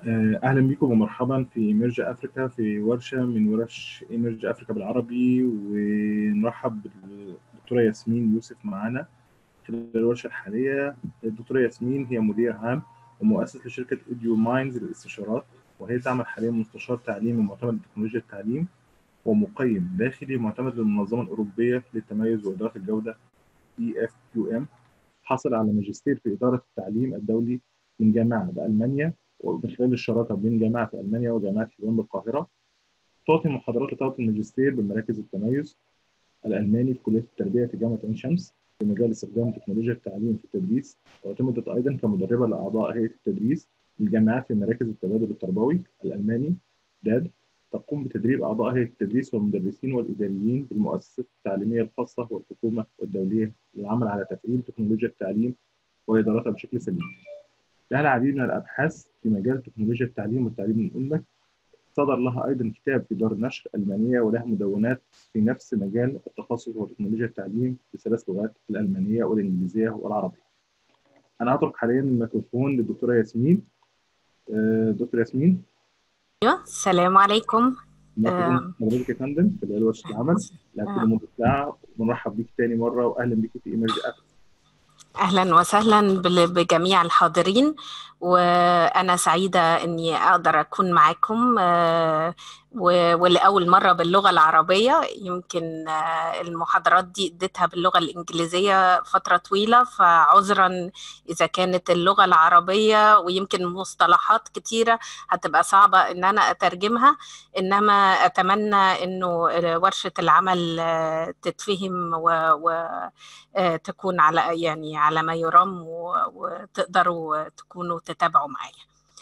آه، أهلا بكم ومرحبا في إيمرج أفريكا في ورشة من ورش إيمرج أفريكا بالعربي ونرحب بالدكتورة ياسمين يوسف معنا خلال الورشة الحالية الدكتورة ياسمين هي مدير عام ومؤسس لشركة أوديو ماينز للاستشارات وهي تعمل حاليا مستشار تعليمي معتمد لتكنولوجيا التعليم ومقيم داخلي معتمد للمنظمة الأوروبية للتميز وإدارة الجودة EFQM حصل على ماجستير في إدارة التعليم الدولي من جامعة بألمانيا ومن خلال الشراكة بين جامعة في ألمانيا وجامعة حلوان بالقاهرة تعطي محاضرات لطلبة الماجستير بمراكز التميز الألماني في كلية التربية في جامعة عين شمس في مجال استخدام تكنولوجيا التعليم في التدريس واعتمدت أيضا كمدربة لأعضاء هيئة التدريس للجامعات في مراكز التبادل التربوي الألماني داد تقوم بتدريب أعضاء هيئة التدريس والمدرسين والإداريين بالمؤسسات التعليمية الخاصة والحكومة والدولية للعمل على تفعيل تكنولوجيا التعليم وإدارتها بشكل سليم. لها العديد من الأبحاث في مجال تكنولوجيا التعليم والتعليم الأمة صدر لها أيضا كتاب في دار النشر ألمانية ولها مدونات في نفس مجال التخصص وتكنولوجيا التعليم بثلاث لغات الألمانية والإنجليزية والعربية. أنا أترك حاليا الميكروفون للدكتورة ياسمين. دكتور ياسمين ايوه السلام عليكم حضرتك يا فندم في ورشه العمل لكن لمده ساعه ونرحب بيك تاني مره واهلا بيك في ايمرج افريكا اهلا وسهلا بجميع الحاضرين وانا سعيده اني اقدر اكون معاكم ولاول مره باللغه العربيه يمكن المحاضرات دي اديتها باللغه الانجليزيه فتره طويله فعذرا اذا كانت اللغه العربيه ويمكن مصطلحات كتيره هتبقى صعبه ان انا اترجمها انما اتمنى انه ورشه العمل تتفهم وتكون على يعني على ما يرام وتقدروا تكونوا تتابعوا معايا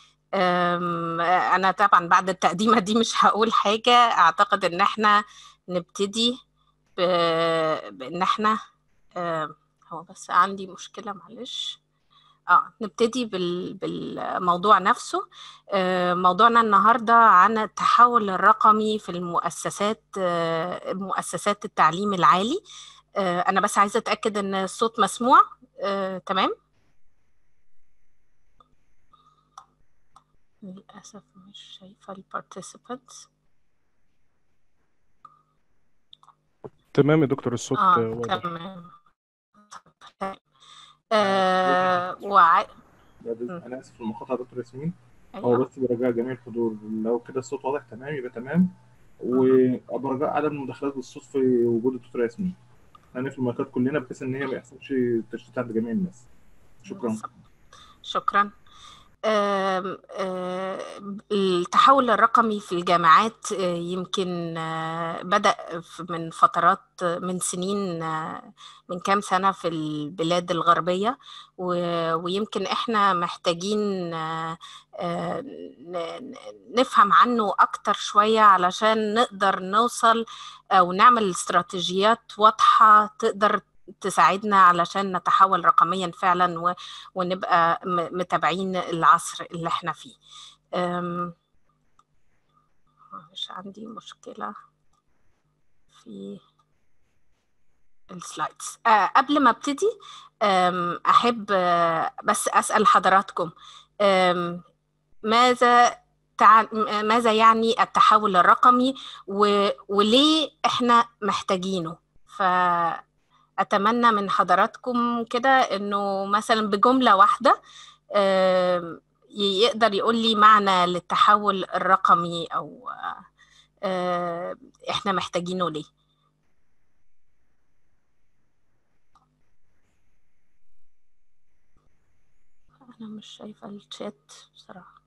انا طبعا بعد التقديمه دي مش هقول حاجه اعتقد ان احنا نبتدي بان احنا هو بس عندي مشكله معلش اه نبتدي بال... بالموضوع نفسه آه موضوعنا النهارده عن التحول الرقمي في المؤسسات آه مؤسسات التعليم العالي آه انا بس عايزه اتاكد ان الصوت مسموع آه، تمام للأسف مش شايفة البارتيسيبانتس تمام يا دكتور الصوت اه واضح تمام آه وع... انا اسف في المقاطعه دكتور ياسمين هو أيوة. بس برجاء جميع الحضور لو كده الصوت واضح تمام يبقى تمام وبرجاء عدم المداخلات بالصوت في وجود الدكتوره ياسمين هنقفل المايكات كلنا بحيث ان هي ما يحصلش تشتيت عند جميع الناس شكرا شكرا آم، آه، التحول الرقمي في الجامعات آه، يمكن آه، بدأ ف- من فترات من سنين آه، من كام سنة في البلاد الغربية و- ويمكن احنا محتاجين آه، آه، ن- ن- نفهم عنه أكتر شوية علشان نقدر نوصل أو نعمل استراتيجيات واضحة تقدر تساعدنا علشان نتحول رقميا فعلا و... ونبقى م- متابعين العصر اللي احنا فيه أم... مش عندي مشكلة في السلايدز آه قبل ما ابتدي أم، أحب آه، بس أسأل حضراتكم أم، ماذا تع... م- ماذا يعني التحول الرقمي و... وليه احنا محتاجينه فأتمنى من حضراتكم كده انه مثلا بجملة واحدة آم، ي- يقدر يقول لي معنى للتحول الرقمي او آه، احنا محتاجينه ليه انا مش شايفة الشات بصراحة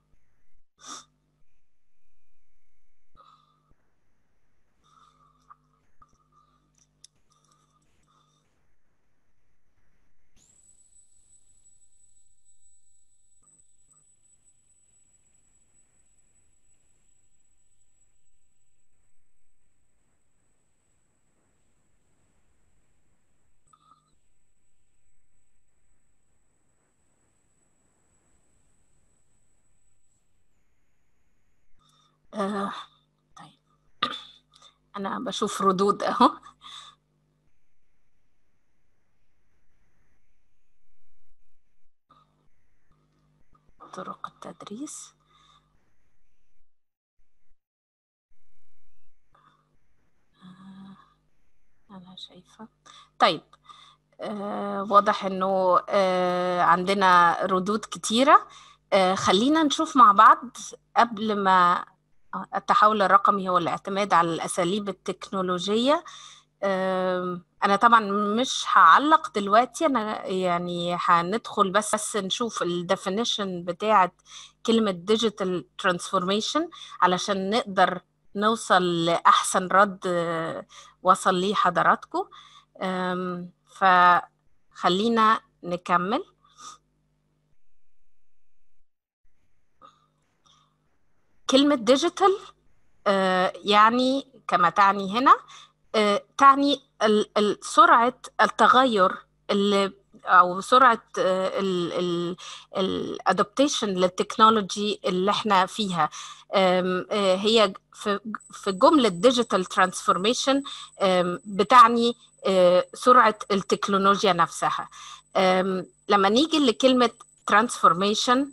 آه، طيب انا بشوف ردود اهو طرق التدريس أنا شايفة طيب آه واضح إنه آه عندنا ردود كتيرة آه خلينا نشوف مع بعض قبل ما التحول الرقمي هو الاعتماد على الأساليب التكنولوجية أنا طبعا مش هعلق دلوقتي أنا يعني هندخل بس, بس نشوف الديفينيشن بتاعة كلمة ديجيتال ترانسفورميشن علشان نقدر نوصل لأحسن رد وصل ليه حضراتكم فخلينا نكمل كلمة ديجيتال يعني كما تعني هنا تعني سرعة التغير اللي او سرعه الادابتيشن للتكنولوجي اللي احنا فيها هي في جمله ديجيتال ترانسفورميشن بتعني سرعه التكنولوجيا نفسها لما نيجي لكلمه ترانسفورميشن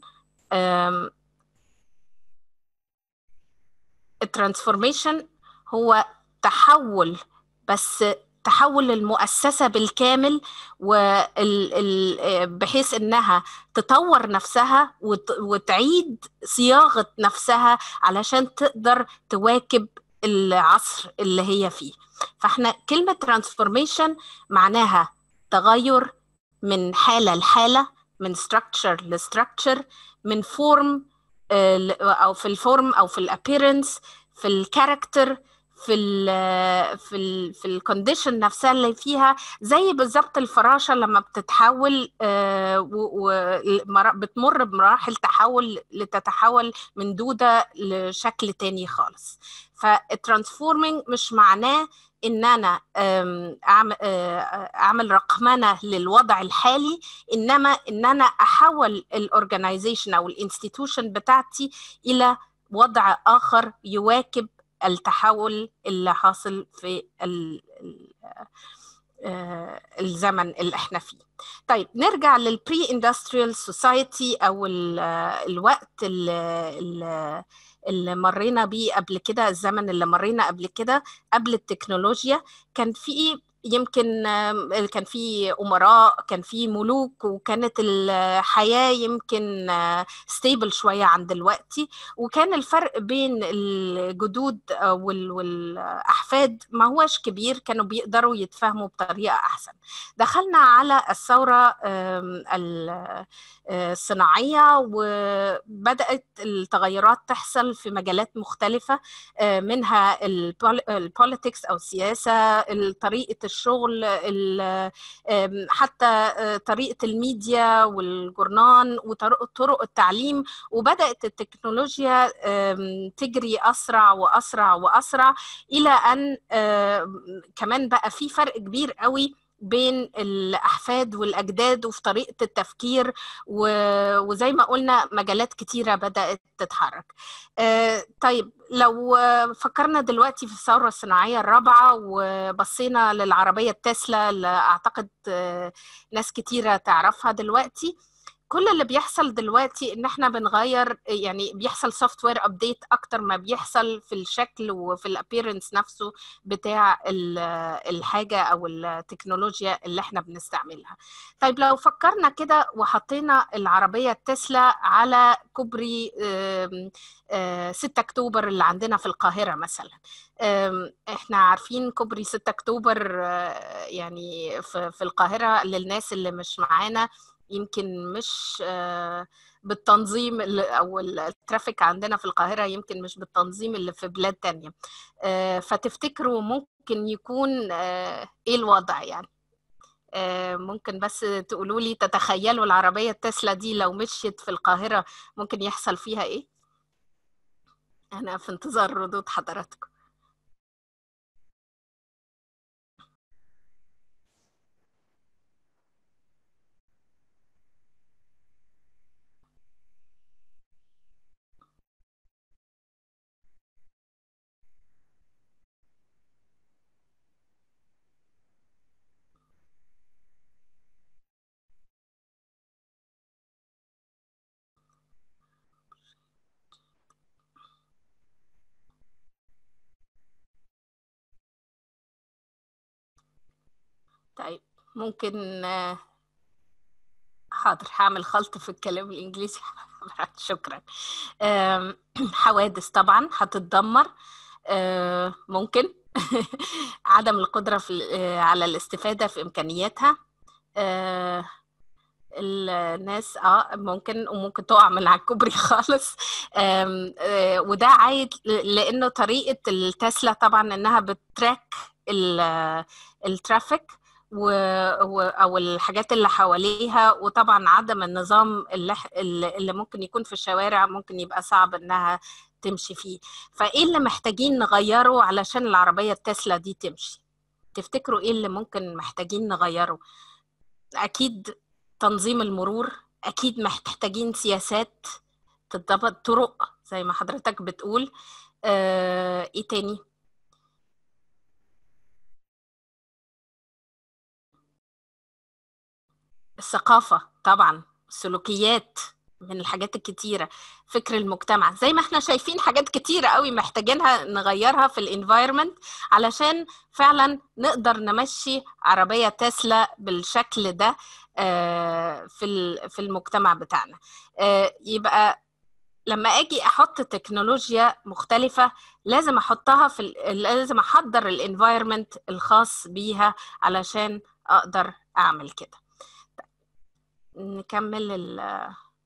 الترانسفورميشن هو تحول بس تحول المؤسسة بالكامل بحيث انها تطور نفسها وتعيد صياغة نفسها علشان تقدر تواكب العصر اللي هي فيه فاحنا كلمة ترانسفورميشن معناها تغير من حالة لحالة من structure لstructure من فورم او في الفورم او في الابيرنس في الكاركتر في ال في ال في الكونديشن نفسها اللي فيها زي بالظبط الفراشه لما بتتحول وبتمر بمراحل تحول لتتحول من دوده لشكل تاني خالص فالترانسفورمينج مش معناه ان انا اعمل رقمنه للوضع الحالي انما ان انا احول الاورجنايزيشن او الانستتيوشن بتاعتي الى وضع اخر يواكب التحول اللي حاصل في الزمن اللي احنا فيه طيب نرجع للبري اندستريال سوسايتي او الوقت اللي, اللي مرينا بيه قبل كده الزمن اللي مرينا قبل كده قبل التكنولوجيا كان في يمكن كان في امراء كان في ملوك وكانت الحياه يمكن ستيبل شويه عن دلوقتي وكان الفرق بين الجدود والاحفاد ما هوش كبير كانوا بيقدروا يتفاهموا بطريقه احسن دخلنا على الثوره الصناعيه وبدات التغيرات تحصل في مجالات مختلفه منها البوليتكس او السياسه طريقه الشغل حتى طريقه الميديا والجورنان وطرق التعليم وبدات التكنولوجيا تجري اسرع واسرع واسرع الى ان كمان بقى في فرق كبير قوي بين الأحفاد والأجداد وفي طريقة التفكير وزي ما قلنا مجالات كتيرة بدأت تتحرك طيب لو فكرنا دلوقتي في الثورة الصناعية الرابعة وبصينا للعربية التسلا اللي أعتقد ناس كتيرة تعرفها دلوقتي كل اللي بيحصل دلوقتي ان احنا بنغير يعني بيحصل سوفت وير ابديت اكتر ما بيحصل في الشكل وفي الابيرنس نفسه بتاع الحاجه او التكنولوجيا اللي احنا بنستعملها طيب لو فكرنا كده وحطينا العربيه التسلا على كوبري 6 اكتوبر اللي عندنا في القاهره مثلا احنا عارفين كوبري 6 اكتوبر يعني في القاهره للناس اللي مش معانا يمكن مش بالتنظيم او الترافيك عندنا في القاهره يمكن مش بالتنظيم اللي في بلاد تانية فتفتكروا ممكن يكون ايه الوضع يعني ممكن بس تقولوا لي تتخيلوا العربيه التسلا دي لو مشيت في القاهره ممكن يحصل فيها ايه انا في انتظار ردود حضراتكم طيب ممكن آه، حاضر هعمل خلط في الكلام الإنجليزي شكرا آم، حوادث طبعا هتتدمر آه، ممكن عدم القدرة في ال- آه، على الاستفادة في إمكانياتها آه، الناس اه ممكن وممكن تقع من على الكوبري خالص آم، آه، وده عايد ل- لانه طريقه التسلا طبعا انها بتراك ال- الترافيك و... و... او الحاجات اللي حواليها وطبعا عدم النظام اللي... ح- اللي اللي ممكن يكون في الشوارع ممكن يبقى صعب انها تمشي فيه فايه اللي محتاجين نغيره علشان العربيه التسلا دي تمشي تفتكروا ايه اللي ممكن محتاجين نغيره اكيد تنظيم المرور اكيد محتاجين سياسات تتضبط طرق زي ما حضرتك بتقول آه، ايه تاني الثقافة طبعا السلوكيات من الحاجات الكتيرة فكر المجتمع زي ما احنا شايفين حاجات كتيرة قوي محتاجينها نغيرها في الانفايرمنت علشان فعلا نقدر نمشي عربية تسلا بالشكل ده آه، في ال- في المجتمع بتاعنا آه، يبقى لما اجي احط تكنولوجيا مختلفة لازم احطها في ال- لازم احضر الانفايرمنت الخاص بيها علشان اقدر اعمل كده نكمل ال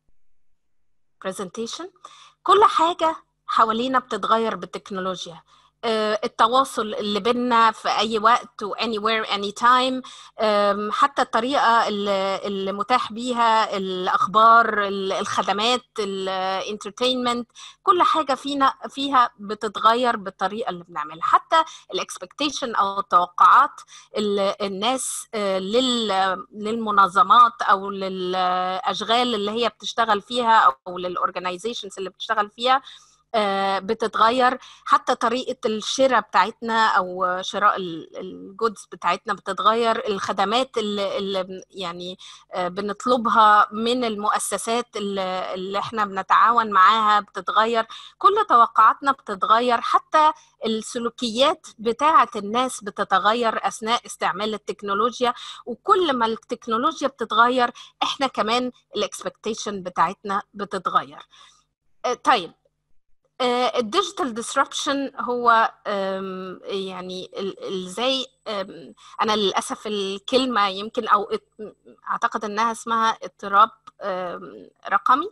presentation كل حاجة حوالينا بتتغير بالتكنولوجيا آه، التواصل اللي بينا في أي وقت و anywhere anytime آم، حتى الطريقة اللي اللي متاح بيها الأخبار ال- الخدمات الانترتينمنت كل حاجة فينا فيها بتتغير بالطريقة اللي بنعملها حتى الاكسبكتيشن أو التوقعات ال- الناس آه، لل- للمنظمات أو للأشغال اللي هي بتشتغل فيها أو للأورجنايزيشنز اللي بتشتغل فيها آه، بتتغير حتى طريقة الشراء بتاعتنا أو شراء الجودز بتاعتنا بتتغير الخدمات اللي, اللي يعني آه، بنطلبها من المؤسسات اللي, اللي احنا بنتعاون معاها بتتغير كل توقعاتنا بتتغير حتى السلوكيات بتاعة الناس بتتغير أثناء استعمال التكنولوجيا وكل ما التكنولوجيا بتتغير احنا كمان الاكسبكتيشن بتاعتنا بتتغير آه، طيب الديجيتال ديسربشن هو آم، يعني ال- ازاي آم، انا للاسف الكلمه يمكن او ات- اعتقد انها اسمها اضطراب آم، رقمي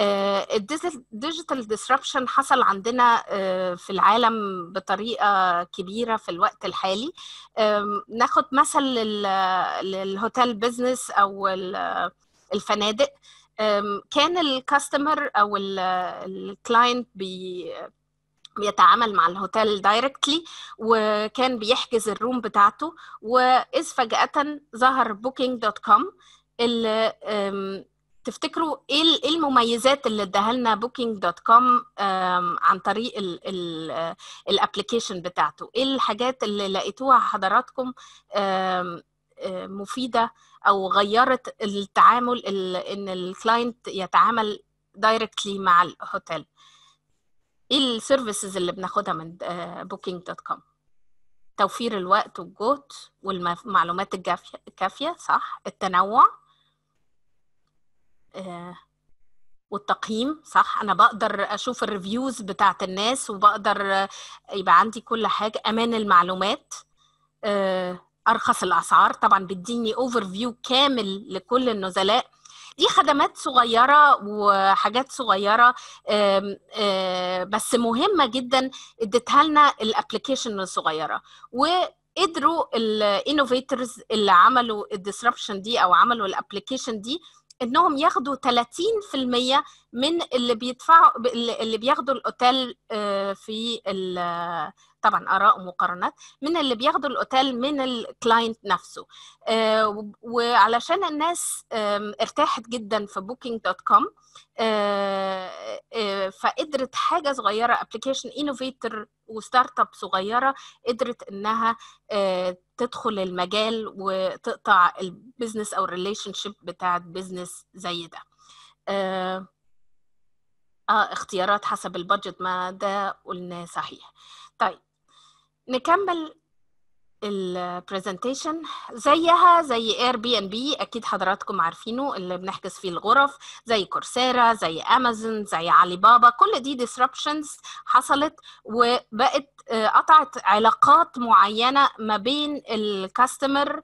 الديجيتال ديسربشن حصل عندنا آه، في العالم بطريقه كبيره في الوقت الحالي آم، ناخد مثل لل- للهوتيل بيزنس او ال- الفنادق أم، كان الكاستمر او الكلاينت بي بيتعامل مع الهوتيل دايركتلي وكان بيحجز الروم بتاعته واذ فجأة ظهر بوكينج دوت كوم اللي أم، تفتكروا ايه ال- إيه المميزات اللي اداها لنا بوكينج دوت كوم عن طريق الابلكيشن بتاعته ايه الحاجات اللي لقيتوها حضراتكم أم، أم، مفيدة او غيرت التعامل ال- ان الكلاينت يتعامل دايركتلي مع الهوتيل ايه السيرفيسز اللي بناخدها من بوكينج دوت كوم توفير الوقت والجهد والمعلومات الكافيه الكافيه صح التنوع آه، والتقييم صح انا بقدر اشوف الريفيوز بتاعت الناس وبقدر آه، يبقى عندي كل حاجه امان المعلومات آه، ارخص الاسعار طبعا بيديني اوفر فيو كامل لكل النزلاء دي خدمات صغيره وحاجات صغيره آم، آه، بس مهمه جدا اديتها لنا الابلكيشن الصغيره وقدروا الانوفيتورز اللي عملوا الديسربشن دي او عملوا الابلكيشن دي انهم ياخدوا 30% من اللي بيدفعوا اللي بياخدوا الاوتيل آه، في ال- طبعا اراء ومقارنات من اللي بياخدوا الاوتيل من الكلاينت نفسه آه، و- وعلشان الناس آم، ارتاحت جدا في بوكينج دوت كوم فقدرت حاجه صغيره ابلكيشن انوفيتور وستارت اب صغيره قدرت انها آه، تدخل المجال وتقطع البيزنس او الريليشن شيب بتاعت بيزنس زي ده آه، اه اختيارات حسب البادجت ما ده قلناه صحيح طيب نكمل البرزنتيشن زيها زي اير بي ان بي اكيد حضراتكم عارفينه اللي بنحجز فيه الغرف زي كورسيرا زي امازون زي علي بابا كل دي disruptions حصلت وبقت قطعت علاقات معينه ما بين الكاستمر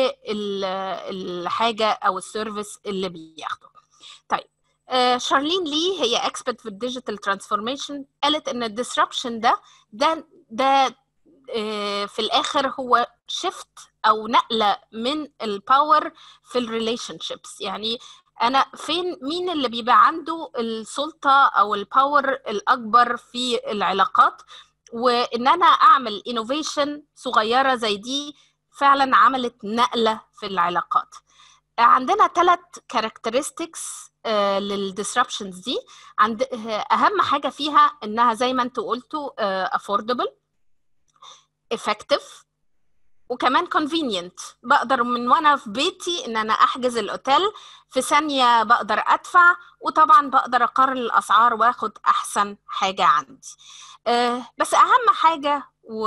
والحاجه او السيرفيس اللي بياخده طيب شارلين لي هي اكسبرت في الديجيتال ترانسفورميشن قالت ان الديسربشن ده ده ده في الاخر هو شيفت او نقله من الباور في الريليشن شيبس يعني انا فين مين اللي بيبقى عنده السلطه او الباور الاكبر في العلاقات وان انا اعمل انوفيشن صغيره زي دي فعلا عملت نقله في العلاقات عندنا ثلاث كاركترستكس للديسربشنز دي عند اهم حاجه فيها انها زي ما انتوا قلتوا افوردبل effective وكمان convenient بقدر من وانا في بيتي ان انا احجز الاوتيل في ثانيه بقدر ادفع وطبعا بقدر اقارن الاسعار واخد احسن حاجه عندي بس اهم حاجه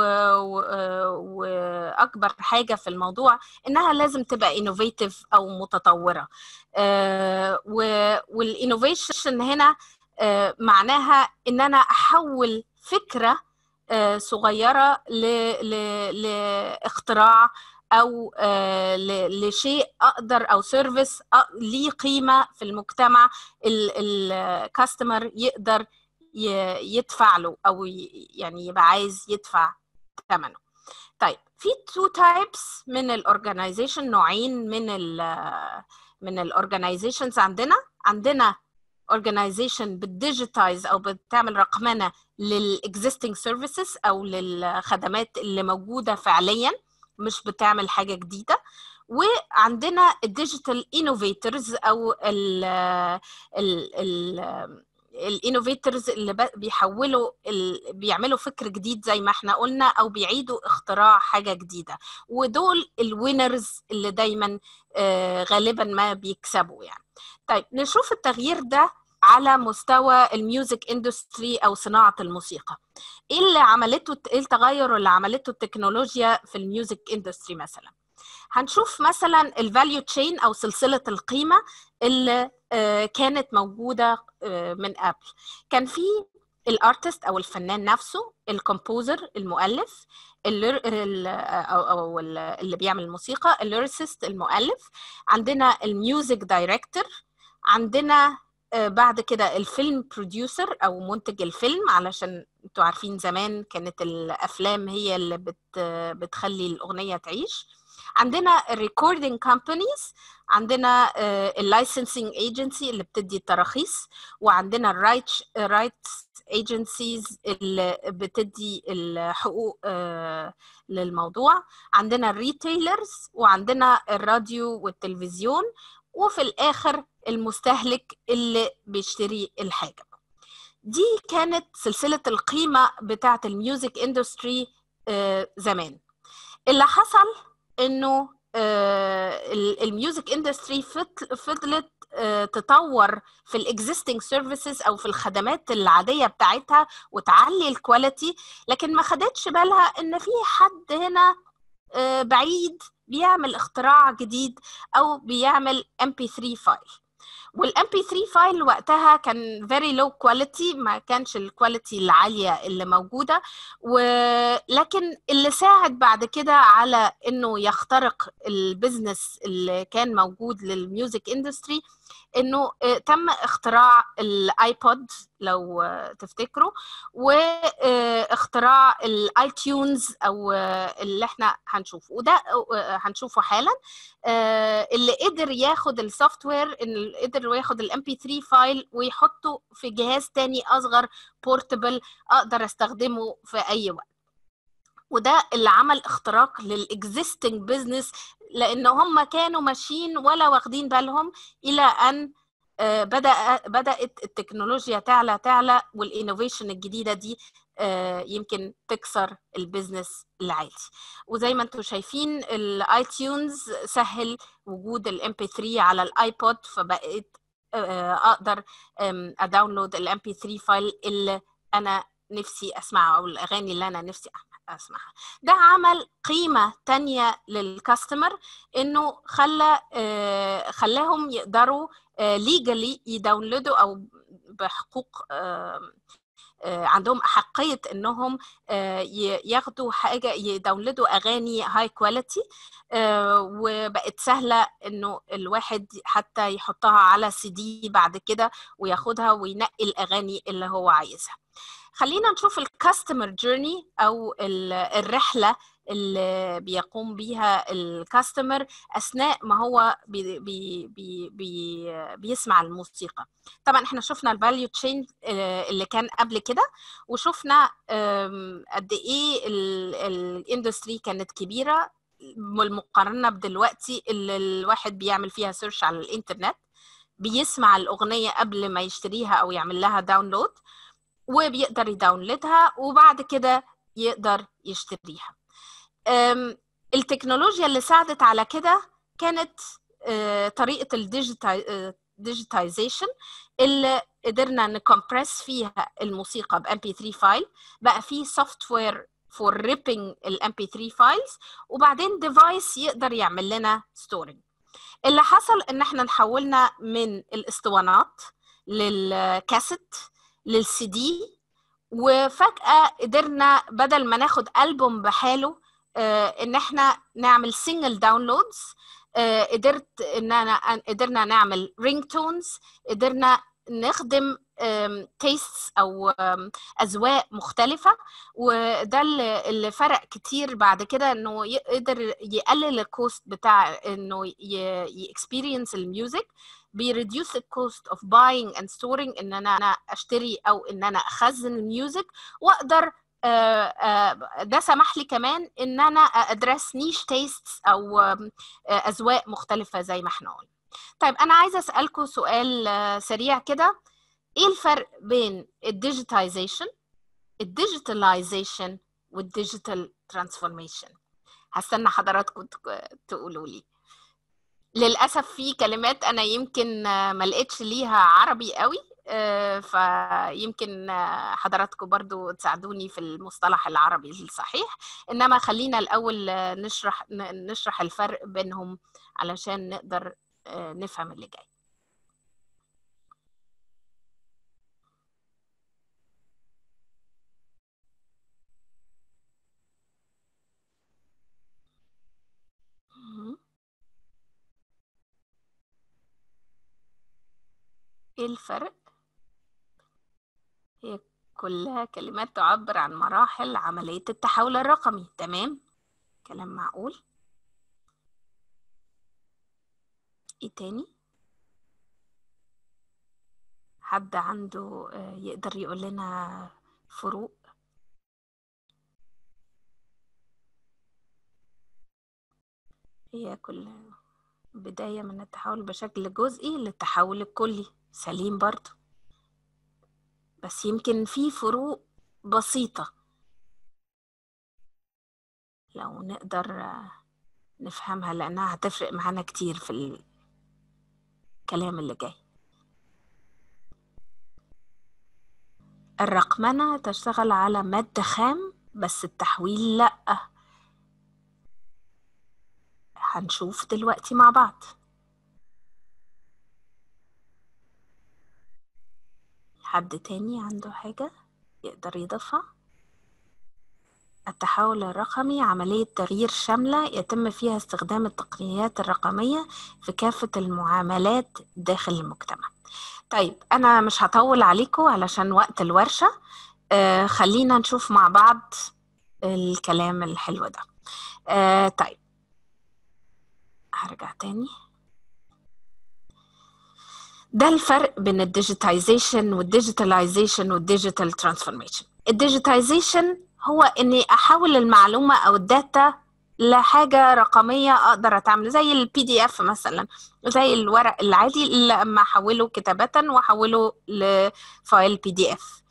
واكبر حاجه في الموضوع انها لازم تبقى انوفيتيف او متطوره والانوفيشن هنا معناها ان انا احول فكره صغيره لاختراع او لشيء اقدر او سيرفيس ليه قيمه في المجتمع الكاستمر يقدر يدفع له او يعني يبقى عايز يدفع ثمنه طيب في تو تايبس من الاورجنايزيشن نوعين من ال من الاورجنايزيشنز عندنا عندنا organization بتديجيتايز او بتعمل رقمنه للاكزيستنج سيرفيسز او للخدمات اللي موجوده فعليا مش بتعمل حاجه جديده وعندنا الديجيتال انوفيتورز او ال ال ال الانوفيتورز اللي بيحولوا بيعملوا فكر جديد زي ما احنا قلنا او بيعيدوا اختراع حاجه جديده ودول الوينرز اللي دايما غالبا ما بيكسبوا يعني طيب نشوف التغيير ده على مستوى الميوزك اندستري او صناعه الموسيقى ايه اللي عملته ايه التغير اللي عملته التكنولوجيا في الميوزك اندستري مثلا هنشوف مثلا الفاليو تشين او سلسله القيمه اللي كانت موجوده من قبل كان في الارتست او الفنان نفسه الكومبوزر المؤلف او او اللي بيعمل الموسيقى الليريسيست المؤلف عندنا الميوزك دايركتور عندنا بعد كده الفيلم بروديوسر او منتج الفيلم علشان انتوا عارفين زمان كانت الافلام هي اللي بت بتخلي الاغنيه تعيش عندنا الريكوردينج كومبانيز عندنا اللايسنسنج ايجنسي اللي بتدي التراخيص وعندنا الرايتس رايتس ايجنسيز اللي بتدي الحقوق للموضوع عندنا الريتيلرز وعندنا الراديو والتلفزيون وفي الاخر المستهلك اللي بيشتري الحاجه دي كانت سلسله القيمه بتاعه الميوزك اندستري زمان اللي حصل انه الميوزك اندستري فضلت تطور في الاكزيستنج سيرفيسز او في الخدمات العاديه بتاعتها وتعلي الكواليتي لكن ما خدتش بالها ان في حد هنا بعيد بيعمل اختراع جديد او بيعمل MP3 فايل والام بي 3 فايل وقتها كان فيري لو كواليتي ما كانش الكواليتي العاليه اللي موجوده ولكن اللي ساعد بعد كده على انه يخترق البيزنس اللي كان موجود للميوزك اندستري انه تم اختراع الايبود لو تفتكروا واختراع الاي تيونز او اللي احنا هنشوفه وده هنشوفه حالا اللي قدر ياخد السوفت وير اللي قدر ياخد الام بي 3 فايل ويحطه في جهاز تاني اصغر بورتبل اقدر استخدمه في اي وقت وده اللي عمل اختراق للاكزيستنج بزنس لان هم كانوا ماشيين ولا واخدين بالهم الى ان بدا بدات التكنولوجيا تعلى تعلى والانوفيشن الجديده دي يمكن تكسر البيزنس العادي وزي ما انتم شايفين الاي تيونز سهل وجود الام بي 3 على الايبود فبقيت اقدر اداونلود الام بي 3 فايل اللي انا نفسي اسمعها او الاغاني اللي انا نفسي اسمعها ده عمل قيمه تانية للكاستمر انه خلى آه، خلاهم يقدروا ليجالي يداونلودوا او بحقوق آه، آه، عندهم احقيه انهم آه، ي- ياخدوا حاجه يداونلودوا اغاني هاي كواليتي وبقت سهله انه الواحد حتى يحطها على سي دي بعد كده وياخدها وينقي الاغاني اللي هو عايزها خلينا نشوف الكاستمر جيرني او ال- الرحله اللي بيقوم بيها الكاستمر اثناء ما هو بي بي بي بي بيسمع الموسيقى طبعا احنا شفنا الفاليو تشين اللي كان قبل كده وشفنا آم، قد ايه الاندستري كانت كبيره بالمقارنه بدلوقتي اللي الواحد بيعمل فيها سيرش على الانترنت بيسمع الاغنيه قبل ما يشتريها او يعمل لها داونلود وبيقدر يداونلودها وبعد كده يقدر يشتريها أم، التكنولوجيا اللي ساعدت على كده كانت آه، طريقة الديجيتايزيشن اللي قدرنا نكمبرس فيها الموسيقى ب MP3 فايل بقى فيه سوفت وير فور ريبنج ال MP3 فايلز وبعدين ديفايس يقدر يعمل لنا ستورنج اللي حصل ان احنا نحولنا من الاسطوانات للكاسيت للسي دي وفجأة قدرنا بدل ما ناخد ألبوم بحاله آه، ان احنا نعمل سنجل داونلودز قدرت ان انا قدرنا نعمل رينج تونز قدرنا نخدم تيستس او آم، اذواق مختلفه وده اللي اللي فرق كتير بعد كده انه يقدر يقلل الكوست بتاع انه يكسبيرينس الميوزك بيريديوس الكوست اوف باينج اند ستورنج ان انا انا اشتري او ان انا اخزن الميوزك واقدر آه، آه، ده سمح لي كمان ان انا ادرس نيش تيستس او آم، آه، اذواق مختلفه زي ما احنا قلنا طيب انا عايزه اسالكم سؤال آه، سريع كده ايه الفرق بين الديجيتايزيشن الديجيتاليزيشن والديجيتال ترانسفورميشن هستنى حضراتكم تق- تقولوا لي للاسف في كلمات انا يمكن آه، ما لقيتش ليها عربي قوي آه، فيمكن آه، حضراتكم برضو تساعدوني في المصطلح العربي الصحيح انما خلينا الاول آه، نشرح ن- نشرح الفرق بينهم علشان نقدر آه، نفهم اللي جاي مهم. ايه الفرق هي كلها كلمات تعبر عن مراحل عملية التحول الرقمي تمام كلام معقول ايه تاني حد عنده آه، يقدر يقول لنا فروق هي كل بداية من التحول بشكل جزئي للتحول الكلي سليم برضو بس يمكن في فروق بسيطة لو نقدر آه، نفهمها لأنها هتفرق معانا كتير في الكلام اللي جاي الرقمنة تشتغل على مادة خام بس التحويل لأ هنشوف دلوقتي مع بعض حد تاني عنده حاجة يقدر يضيفها التحول الرقمي عملية تغيير شاملة يتم فيها استخدام التقنيات الرقمية في كافة المعاملات داخل المجتمع طيب أنا مش هطول عليكم علشان وقت الورشة آه خلينا نشوف مع بعض الكلام الحلو ده آه طيب هرجع تاني ده الفرق بين الديجيتايزيشن والديجيتاليزيشن والديجيتال ترانسفورميشن الديجيتايزيشن هو اني احول المعلومه او الداتا لحاجه رقميه اقدر اتعامل زي البي دي اف مثلا زي الورق العادي اللي اما احوله كتابه واحوله لفايل بي دي اف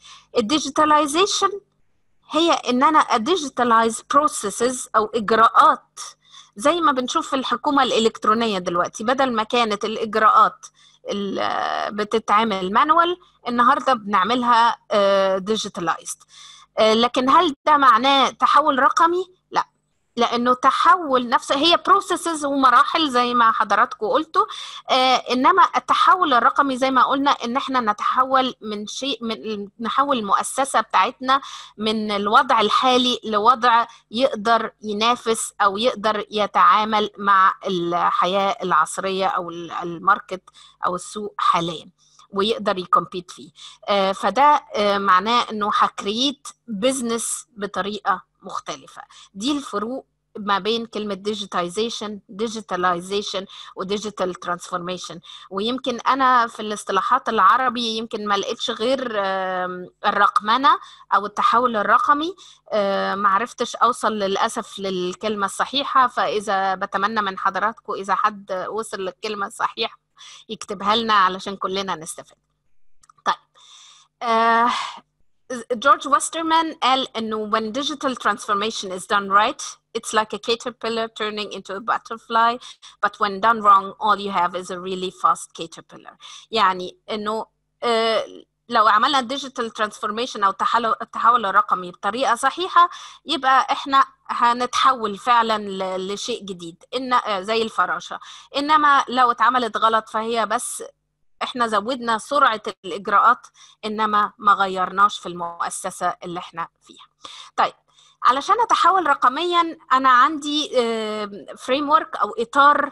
الديجيتاليزيشن هي ان انا اديجيتالايز بروسيسز او اجراءات زي ما بنشوف في الحكومه الالكترونيه دلوقتي بدل ما كانت الاجراءات بتتعمل مانوال النهارده بنعملها ديجيتالايزد لكن هل ده معناه تحول رقمي لا لانه تحول نفسه هي بروسيسز ومراحل زي ما حضراتكم قلتوا آه انما التحول الرقمي زي ما قلنا ان احنا نتحول من شيء من نحول المؤسسه بتاعتنا من الوضع الحالي لوضع يقدر ينافس او يقدر يتعامل مع الحياه العصريه او الماركت او السوق حاليا ويقدر يكمبيت فيه آه فده آه معناه انه هكريت بزنس بطريقه مختلفة دي الفروق ما بين كلمة digitization digitalization و digital transformation ويمكن أنا في الاصطلاحات العربي يمكن ما لقيتش غير الرقمنة أو التحول الرقمي ما عرفتش أوصل للأسف للكلمة الصحيحة فإذا بتمنى من حضراتكم إذا حد وصل للكلمة الصحيحة يكتبها لنا علشان كلنا نستفاد طيب آه جورج وسترمان قال انه when digital transformation is done right it's like a caterpillar turning into a butterfly but when done wrong all you have is a really fast caterpillar يعني انه آه لو عملنا digital transformation او التحول الرقمي بطريقه صحيحه يبقى احنا هنتحول فعلا لشيء جديد ان زي الفراشه انما لو اتعملت غلط فهي بس احنا زودنا سرعه الاجراءات انما ما غيرناش في المؤسسه اللي احنا فيها طيب علشان اتحول رقميا انا عندي فريم ورك او اطار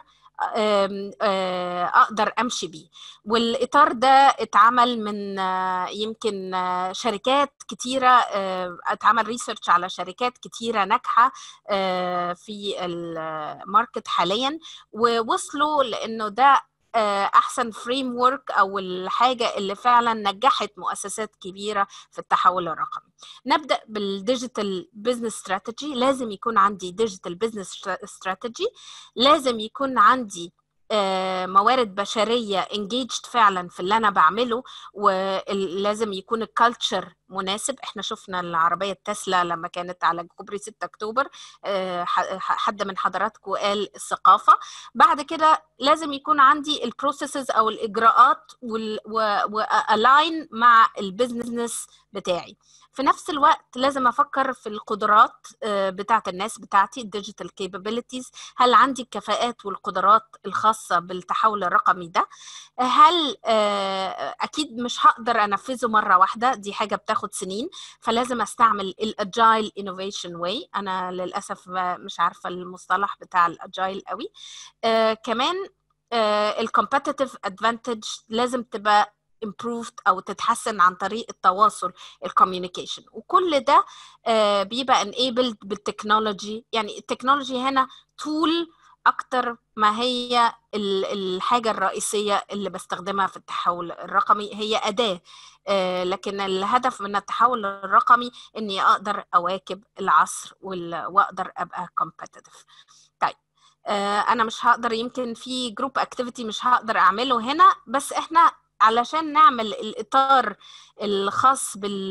اقدر امشي بيه والاطار ده اتعمل من يمكن شركات كتيره اتعمل ريسيرش على شركات كتيره ناجحه في الماركت حاليا ووصلوا لانه ده احسن فريم ورك او الحاجه اللي فعلا نجحت مؤسسات كبيره في التحول الرقمي نبدا بالديجيتال بزنس استراتيجي لازم يكون عندي ديجيتال بزنس استراتيجي لازم يكون عندي موارد بشريه انجيجد فعلا في اللي انا بعمله ولازم يكون الكالتشر مناسب احنا شفنا العربيه التسلا لما كانت على كوبري 6 اكتوبر حد من حضراتكم قال الثقافه بعد كده لازم يكون عندي البروسيسز او الاجراءات والاين مع البيزنس بتاعي في نفس الوقت لازم افكر في القدرات بتاعه الناس بتاعتي الديجيتال كابابيلتيز هل عندي الكفاءات والقدرات الخاصه بالتحول الرقمي ده هل اكيد مش هقدر انفذه مره واحده دي حاجه بتاخد سنين فلازم استعمل الاجايل انوفيشن واي انا للاسف مش عارفه المصطلح بتاع الاجايل قوي كمان الكومبتيتيف ادفانتج لازم تبقى improved او تتحسن عن طريق التواصل الكوميونيكيشن وكل ده بيبقى enabled بالتكنولوجي يعني التكنولوجي هنا تول اكتر ما هي الحاجه الرئيسيه اللي بستخدمها في التحول الرقمي هي اداه لكن الهدف من التحول الرقمي اني اقدر اواكب العصر واقدر ابقى competitive طيب انا مش هقدر يمكن في جروب اكتيفيتي مش هقدر اعمله هنا بس احنا علشان نعمل الاطار الخاص بال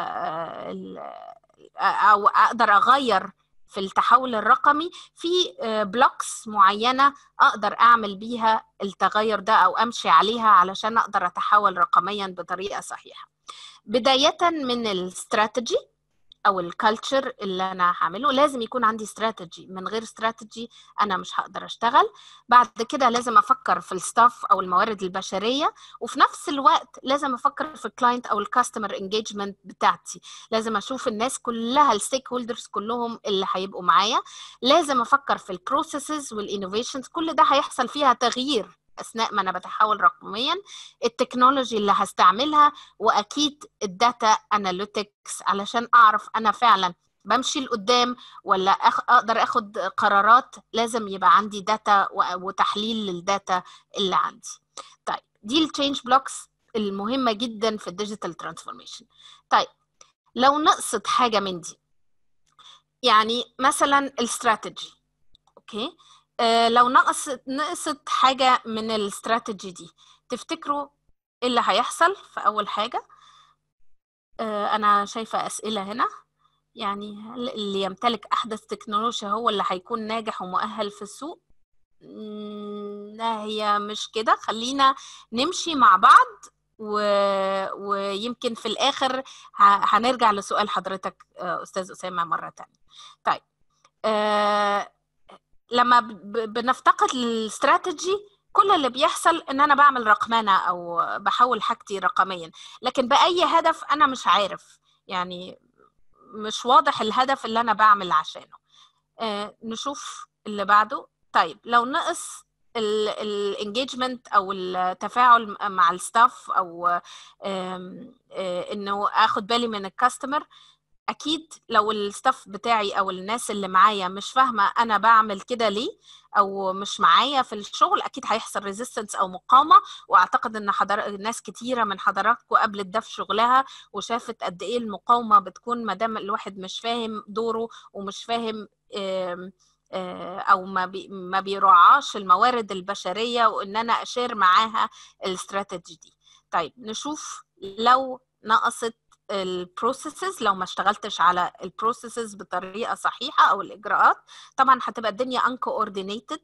او اقدر اغير في التحول الرقمي في بلوكس معينه اقدر اعمل بيها التغير ده او امشي عليها علشان اقدر اتحول رقميا بطريقه صحيحه بدايه من الاستراتيجي او الكالتشر اللي انا هعمله لازم يكون عندي استراتيجي من غير استراتيجي انا مش هقدر اشتغل بعد كده لازم افكر في الستاف او الموارد البشريه وفي نفس الوقت لازم افكر في الكلاينت او الكاستمر انجيجمنت بتاعتي لازم اشوف الناس كلها الستيك هولدرز كلهم اللي هيبقوا معايا لازم افكر في البروسيسز والانوفيشنز كل ده هيحصل فيها تغيير اثناء ما انا بتحول رقميا التكنولوجي اللي هستعملها واكيد الداتا اناليتكس علشان اعرف انا فعلا بمشي لقدام ولا أخ... اقدر اخد قرارات لازم يبقى عندي داتا وتحليل للداتا اللي عندي طيب دي التشينج بلوكس المهمه جدا في الديجيتال ترانسفورميشن طيب لو نقصت حاجه من دي يعني مثلا الاستراتيجي اوكي آه لو نقصت نقصت حاجة من الاستراتيجي دي تفتكروا ايه اللي هيحصل في أول حاجة آه أنا شايفة أسئلة هنا يعني هل اللي يمتلك أحدث تكنولوجيا هو اللي هيكون ناجح ومؤهل في السوق مم، لا هي مش كده خلينا نمشي مع بعض و... ويمكن في الآخر ه... هنرجع لسؤال حضرتك آه، أستاذ أسامة مرة تانية طيب آه... لما ب... بنفتقد الاستراتيجي كل اللي بيحصل ان انا بعمل رقمنه او بحول حاجتي رقميا لكن باي هدف انا مش عارف يعني مش واضح الهدف اللي انا بعمل عشانه آه نشوف اللي بعده طيب لو نقص الانجيجمنت او التفاعل مع الستاف او آم، آه، انه اخد بالي من الكاستمر اكيد لو الستاف بتاعي او الناس اللي معايا مش فاهمه انا بعمل كده ليه او مش معايا في الشغل اكيد هيحصل ريزيستنس او مقاومه واعتقد ان حضر... ناس كتيره من حضراتكم قابلت ده في شغلها وشافت قد ايه المقاومه بتكون ما دام الواحد مش فاهم دوره ومش فاهم آم، آه، او ما بي ما بيراعاش الموارد البشريه وان انا اشير معاها الاستراتيجي دي طيب نشوف لو نقصت البروسيسز لو ما اشتغلتش على البروسيسز بطريقه صحيحه او الاجراءات طبعا هتبقى الدنيا uncoordinated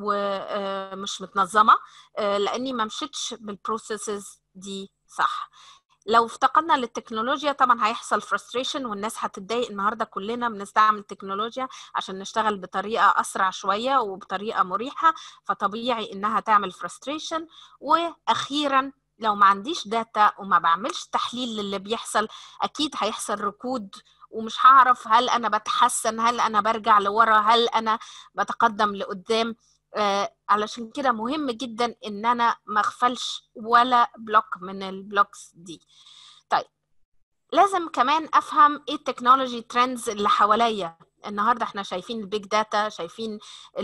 ومش متنظمه آه، لاني ما مشيتش بالبروسيسز دي صح لو افتقدنا للتكنولوجيا طبعا هيحصل frustration والناس هتتضايق النهارده كلنا بنستعمل تكنولوجيا عشان نشتغل بطريقه اسرع شويه وبطريقه مريحه فطبيعي انها تعمل frustration واخيرا لو ما عنديش داتا وما بعملش تحليل للي بيحصل اكيد هيحصل ركود ومش هعرف هل انا بتحسن هل انا برجع لورا هل انا بتقدم لقدام آه علشان كده مهم جدا ان انا ما اغفلش ولا بلوك من البلوكس دي طيب لازم كمان افهم ايه التكنولوجي ترندز اللي حواليا النهارده احنا شايفين البيج داتا شايفين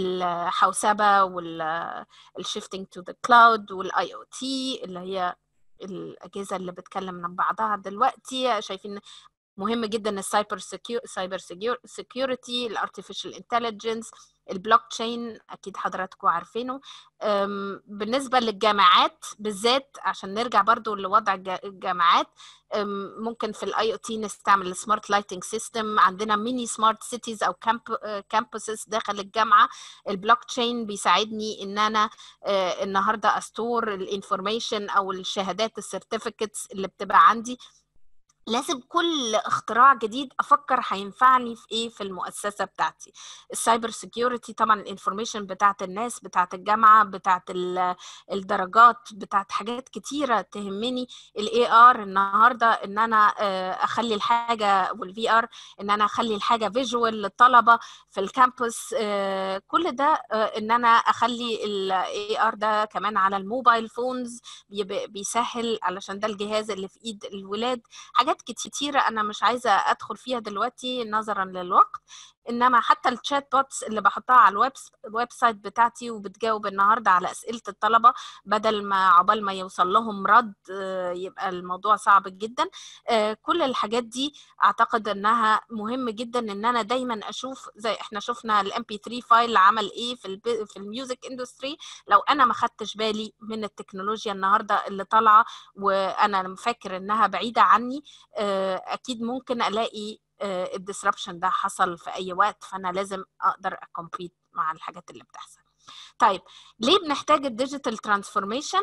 الحوسبه والشيفتنج تو ذا كلاود والاي او تي اللي هي الاجهزه اللي بتكلم من بعضها دلوقتي شايفين مهم جدا السايبر سايبر سيكيورتي الارتفيشال انتليجنس البلوك تشين اكيد حضراتكم عارفينه أم، بالنسبه للجامعات بالذات عشان نرجع برضو لوضع الج- الجامعات أم، ممكن في الاي او تي نستعمل السمارت لايتنج سيستم عندنا ميني سمارت سيتيز او كامبوسز داخل الجامعه البلوك تشين بيساعدني ان انا آه، النهارده استور الانفورميشن او الشهادات السيرتيفيكتس اللي بتبقى عندي لازم كل اختراع جديد افكر هينفعني في ايه في المؤسسه بتاعتي السايبر سيكيورتي طبعا الانفورميشن بتاعت الناس بتاعت الجامعه بتاعت ال- الدرجات بتاعت حاجات كتيره تهمني الاي ار النهارده ان انا آه، اخلي الحاجه والفي ار ان انا اخلي الحاجه فيجوال للطلبه في الكامبوس آه، كل ده آه، ان انا اخلي الاي ار ده كمان على الموبايل فونز بيب- بيسهل علشان ده الجهاز اللي في ايد الولاد حاجات كتيرة أنا مش عايزة أدخل فيها دلوقتي نظرا للوقت إنما حتى الشات بوتس اللي بحطها على الويب الويب سايت بتاعتي وبتجاوب النهاردة على أسئلة الطلبة بدل ما عقبال ما يوصل لهم رد آه، يبقى الموضوع صعب جدا آه، كل الحاجات دي أعتقد إنها مهم جدا إن أنا دايما أشوف زي إحنا شفنا الام بي 3 فايل عمل إيه في الب... في الميوزك اندستري لو أنا ما خدتش بالي من التكنولوجيا النهاردة اللي طالعة وأنا فاكر إنها بعيدة عني آه، اكيد ممكن الاقي الديسربشن ده حصل في اي وقت فانا لازم اقدر اكمبيت مع الحاجات اللي بتحصل طيب ليه بنحتاج الديجيتال ترانسفورميشن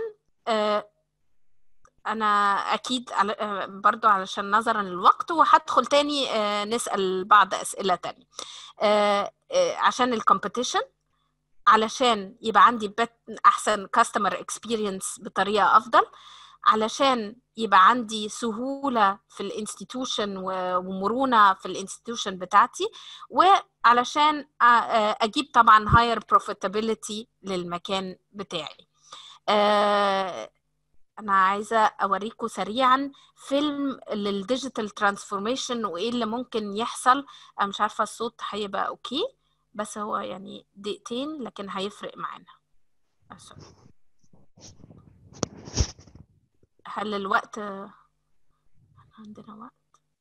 انا اكيد على- آه، برضو علشان نظرا للوقت وهدخل تاني آه، نسال بعض اسئله تانية آه، آه، عشان الكومبيتيشن علشان يبقى عندي بت احسن كاستمر اكسبيرينس بطريقه افضل علشان يبقى عندي سهوله في الانستتيوشن ومرونه في الانستتيوشن بتاعتي وعلشان أ- آه، اجيب طبعا هاير بروفيتابيلتي للمكان بتاعي آه، انا عايزه اوريكم سريعا فيلم للديجيتال ترانسفورميشن وايه اللي ممكن يحصل انا مش عارفه الصوت هيبقى اوكي بس هو يعني دقيقتين لكن هيفرق معانا بس. هل الوقت عندنا وقت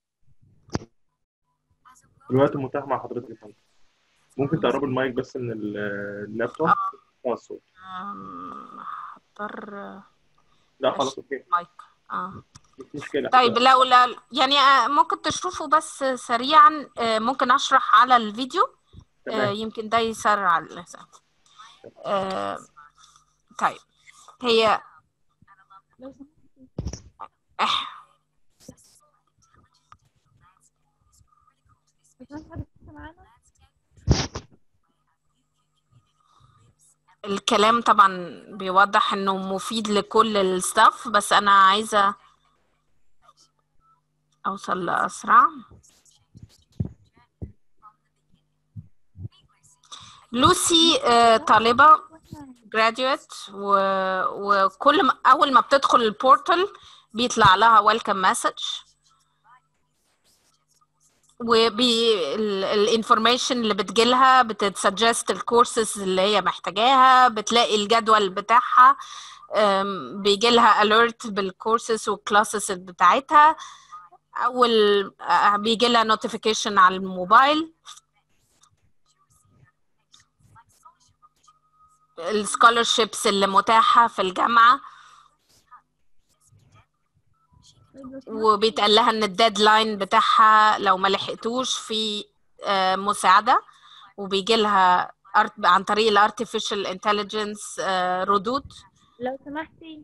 الوقت متاح مع حضرتك يا فندم ممكن تقربوا المايك بس من ال- اللابتوب اه الصوت أم، هضطر لا خلاص اوكي مايك اه مش مشكله طيب لو لا يعني آه، ممكن تشوفوا بس سريعا آه، ممكن اشرح على الفيديو آه، تمام يمكن ده يسرع الإحساس. آه، طيب هي لو إح- سمحت حد معانا الكلام طبعا بيوضح انه مفيد لكل الستاف بس انا عايزة اوصل لاسرع لوسي آه، طالبة واحنا graduate و... وكل ما اول ما بتدخل البورتال بيطلع لها ويلكم مسج والانفورميشن اللي بتجيلها بتسجست الكورسز اللي هي محتاجاها بتلاقي الجدول بتاعها أم، بيجيلها alert بالكورسز والكلاسز بتاعتها اول آه، بيجيلها نوتيفيكيشن على الموبايل السكولرشيبس اللي متاحة في الجامعة طيب لو سمحت وبيتقال لها ان الديدلاين بتاعها لو ما لحقتوش في آه، مساعدة وبيجي لها عن طريق الارتفيشال انتليجنس ردود لو سمحتي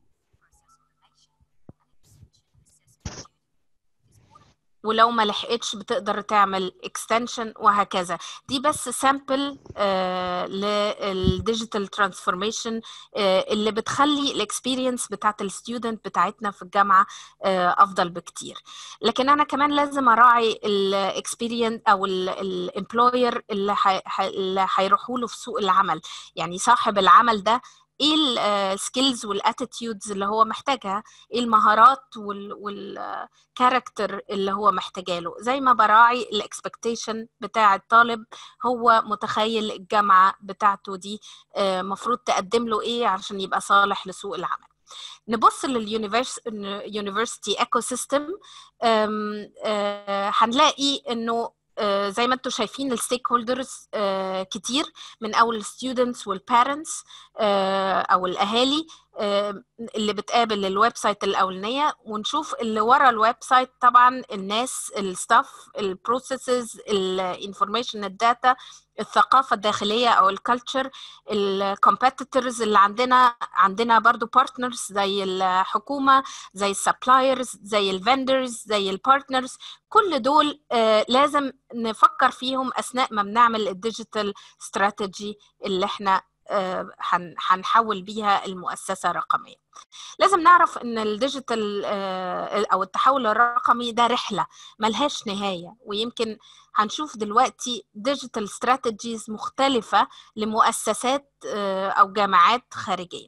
ولو ما لحقتش بتقدر تعمل اكستنشن وهكذا دي بس سامبل للديجيتال ترانسفورميشن اللي بتخلي الاكسبيرينس بتاعت الستودنت بتاعتنا في الجامعه آه، افضل بكتير لكن انا كمان لازم اراعي الاكسبيرينس او الامبلوير اللي حي- حي- اللي هيروحوا له في سوق العمل يعني صاحب العمل ده ايه السكيلز والاتيتيودز اللي هو محتاجها ايه المهارات وال, وال كاركتر اللي هو محتاجه له زي ما براعي الاكسبكتيشن بتاع الطالب هو متخيل الجامعه بتاعته دي آه، مفروض تقدم له ايه عشان يبقى صالح لسوق العمل نبص لليونيفرسيتي ايكو سيستم هنلاقي انه آه، زي ما انتم شايفين الستيك هولدرز كتير من اول الستودنتس والبارنتس او الاهالي آه، اللي بتقابل الويب سايت الاولانيه ونشوف اللي ورا الويب سايت طبعا الناس الستاف البروسيسز الانفورميشن الداتا الثقافه الداخليه او الكالتشر الكومبيتيتورز اللي عندنا عندنا برضو بارتنرز زي الحكومه زي السبلايرز زي الفندرز زي البارتنرز كل دول آه، لازم نفكر فيهم اثناء ما بنعمل الديجيتال استراتيجي اللي احنا آه، هن- هنحول بيها المؤسسه رقميه لازم نعرف ان الديجيتال آه، او التحول الرقمي ده رحله ملهاش نهايه ويمكن هنشوف دلوقتي ديجيتال استراتيجيز مختلفه لمؤسسات آه، او جامعات خارجيه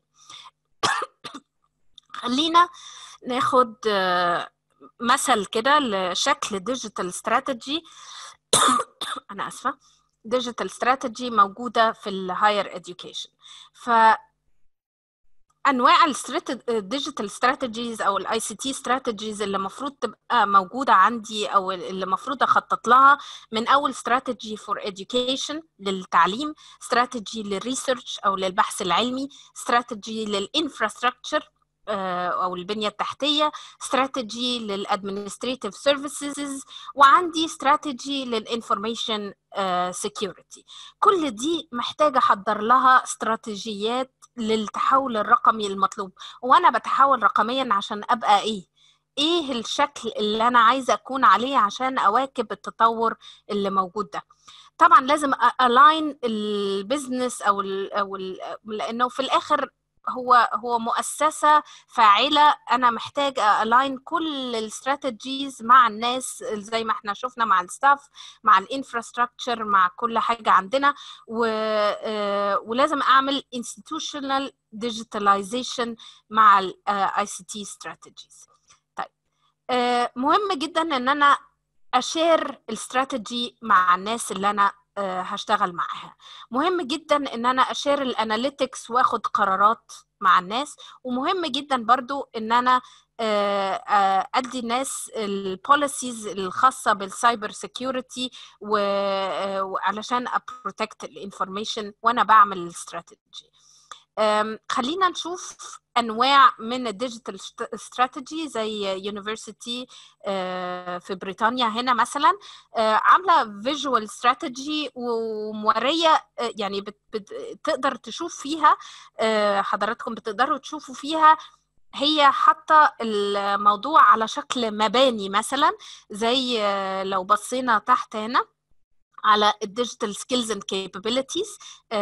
خلينا ناخد آه، مثل كده لشكل ديجيتال استراتيجي انا اسفه ديجيتال استراتيجي موجوده في الهاير education ف انواع الديجيتال استراتيجيز او الاي سي تي استراتيجيز اللي المفروض تبقى موجوده عندي او اللي المفروض اخطط لها من اول استراتيجي فور education للتعليم استراتيجي للريسيرش او للبحث العلمي استراتيجي للانفراستراكشر او البنيه التحتيه استراتيجي للادمنستريتيف سيرفيسز وعندي استراتيجي للانفورميشن سيكيورتي كل دي محتاجه احضر لها استراتيجيات للتحول الرقمي المطلوب وانا بتحول رقميا عشان ابقى ايه ايه الشكل اللي انا عايزه اكون عليه عشان اواكب التطور اللي موجود ده طبعا لازم الاين البيزنس او ال او ال لانه في الاخر هو هو مؤسسه فاعله انا محتاج الاين كل الاستراتيجيز مع الناس زي ما احنا شفنا مع الستاف مع الانفراستراكشر مع كل حاجه عندنا و, ولازم اعمل institutional digitalization مع الاي سي تي strategies طيب مهم جدا ان انا اشير الاستراتيجي مع الناس اللي انا هشتغل معاها مهم جدا ان انا اشير الاناليتكس واخد قرارات مع الناس ومهم جدا برضو ان انا ادي الناس البوليسيز الخاصه بالسايبر سيكيورتي وعلشان ابروتكت الانفورميشن وانا بعمل الاستراتيجي أم، خلينا نشوف انواع من الديجيتال استراتيجي زي يونيفرسيتي في بريطانيا هنا مثلا آه، عامله فيجوال استراتيجي وموريه آه، يعني بت بت تقدر تشوف فيها آه، حضراتكم بتقدروا تشوفوا فيها هي حاطه الموضوع على شكل مباني مثلا زي آه، لو بصينا تحت هنا على الديجيتال سكيلز اند كابابيلتيز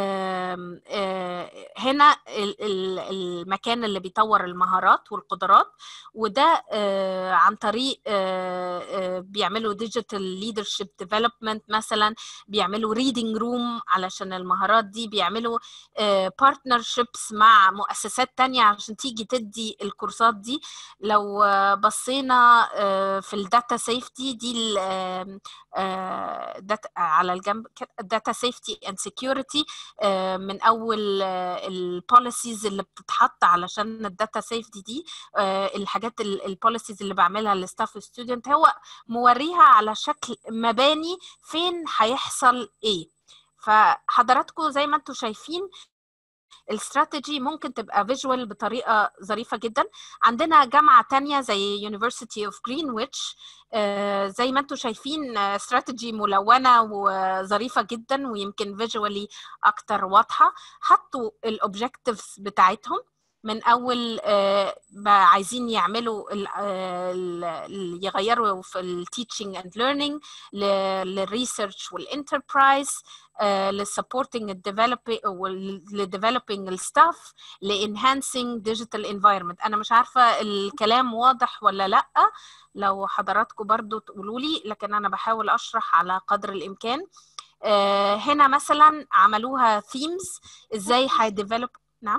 هنا ال- ال- المكان اللي بيطور المهارات والقدرات وده آه، عن طريق آه، آه، بيعملوا ديجيتال ليدرشيب ديفلوبمنت مثلا بيعملوا ريدنج روم علشان المهارات دي بيعملوا بارتنرشيبس مع مؤسسات تانية عشان تيجي تدي الكورسات دي لو آه، بصينا آه، في الداتا سيفتي دي ال- آم، آه، داتا على الجنب داتا سيفتي اند سكيورتي من اول البوليسيز اللي بتتحط علشان الداتا سيفتي دي آه، الحاجات البوليسيز اللي بعملها للستاف ستودنت هو موريها على شكل مباني فين هيحصل ايه فحضراتكم زي ما انتم شايفين الاستراتيجي ممكن تبقى فيجوال بطريقه ظريفه جدا عندنا جامعه تانية زي University of Greenwich آه، زي ما انتم شايفين استراتيجي ملونه وظريفه جدا ويمكن فيجوالي اكتر واضحه حطوا الاوبجكتيفز بتاعتهم من اول آه، بقى عايزين يعملوا ال- آه، ال- ال- يغيروا في التيتشنج اند ليرنينج للريسيرش والانتربرايز للسبورتنج الديفلوبينج لديفلوبينج الستاف لانهانسنج ديجيتال انفايرمنت انا مش عارفه الكلام واضح ولا لا لو حضراتكم برضو تقولوا لي لكن انا بحاول اشرح على قدر الامكان آه، هنا مثلا عملوها ثيمز ازاي هيديفلوب نعم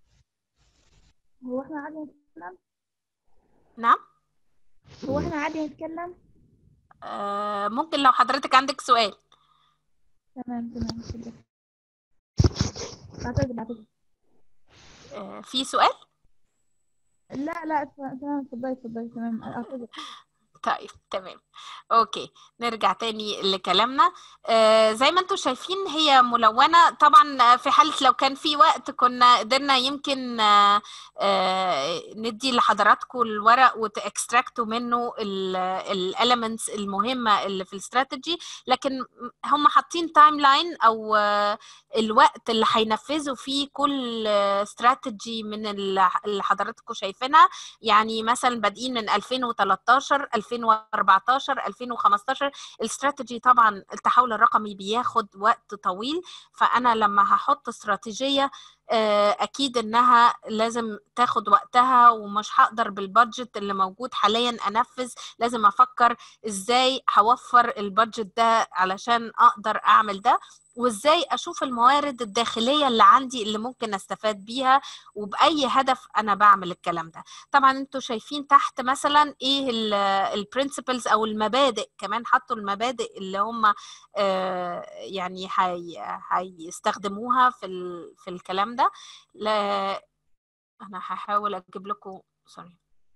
هو احنا عادي نتكلم نعم هو احنا عادي نتكلم آه، ممكن لو حضرتك عندك سؤال تمام تمام اتفضل. بعتذر بعتذر آه، في سؤال لا لا اتف- تمام اتفضلي اتفضلي تمام اعتذر طيب تمام اوكي نرجع تاني لكلامنا آه زي ما انتم شايفين هي ملونة طبعا في حالة لو كان في وقت كنا قدرنا يمكن آه آه ندي لحضراتكم الورق وتاكستراكتوا منه الاليمنتس المهمة اللي في الاستراتيجي لكن هم حاطين تايم لاين او آه الوقت اللي هينفذوا فيه كل استراتيجي من اللي اللي حضراتكم شايفينها يعني مثلا بادئين من 2013 2014 2015 الاستراتيجي طبعا التحول الرقمي بياخد وقت طويل فانا لما هحط استراتيجيه آه، اكيد انها لازم تاخد وقتها ومش هقدر بالبادجت اللي موجود حاليا انفذ لازم افكر ازاي هوفر البادجت ده علشان اقدر اعمل ده وازاي اشوف الموارد الداخليه اللي عندي اللي ممكن استفاد بيها وباي هدف انا بعمل الكلام ده طبعا انتوا شايفين تحت مثلا ايه البرنسبلز او المبادئ كمان حطوا المبادئ اللي هم آه، يعني هي- هيستخدموها في ال- في الكلام ده لا انا هحاول اجيب لكم سوري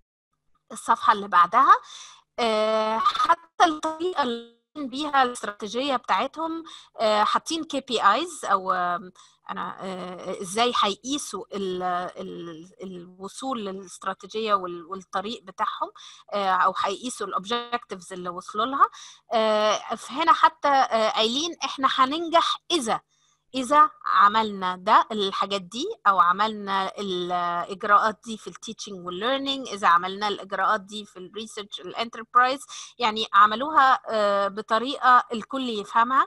الصفحه اللي بعدها آه، حتى الطريقه اللي بيها الاستراتيجيه بتاعتهم آه، حاطين كي بي ايز او آم، انا آه، ازاي هيقيسوا ال- ال- الوصول للاستراتيجيه وال- والطريق بتاعهم آه، او هيقيسوا الاوبجكتيفز اللي وصلوا لها آه، فهنا حتى آه، قايلين احنا هننجح اذا إذا عملنا ده الحاجات دي أو عملنا الإجراءات دي في التيتشنج والليرنينج إذا عملنا الإجراءات دي في الريسيرش الانتربرايز يعني عملوها آه، بطريقة الكل يفهمها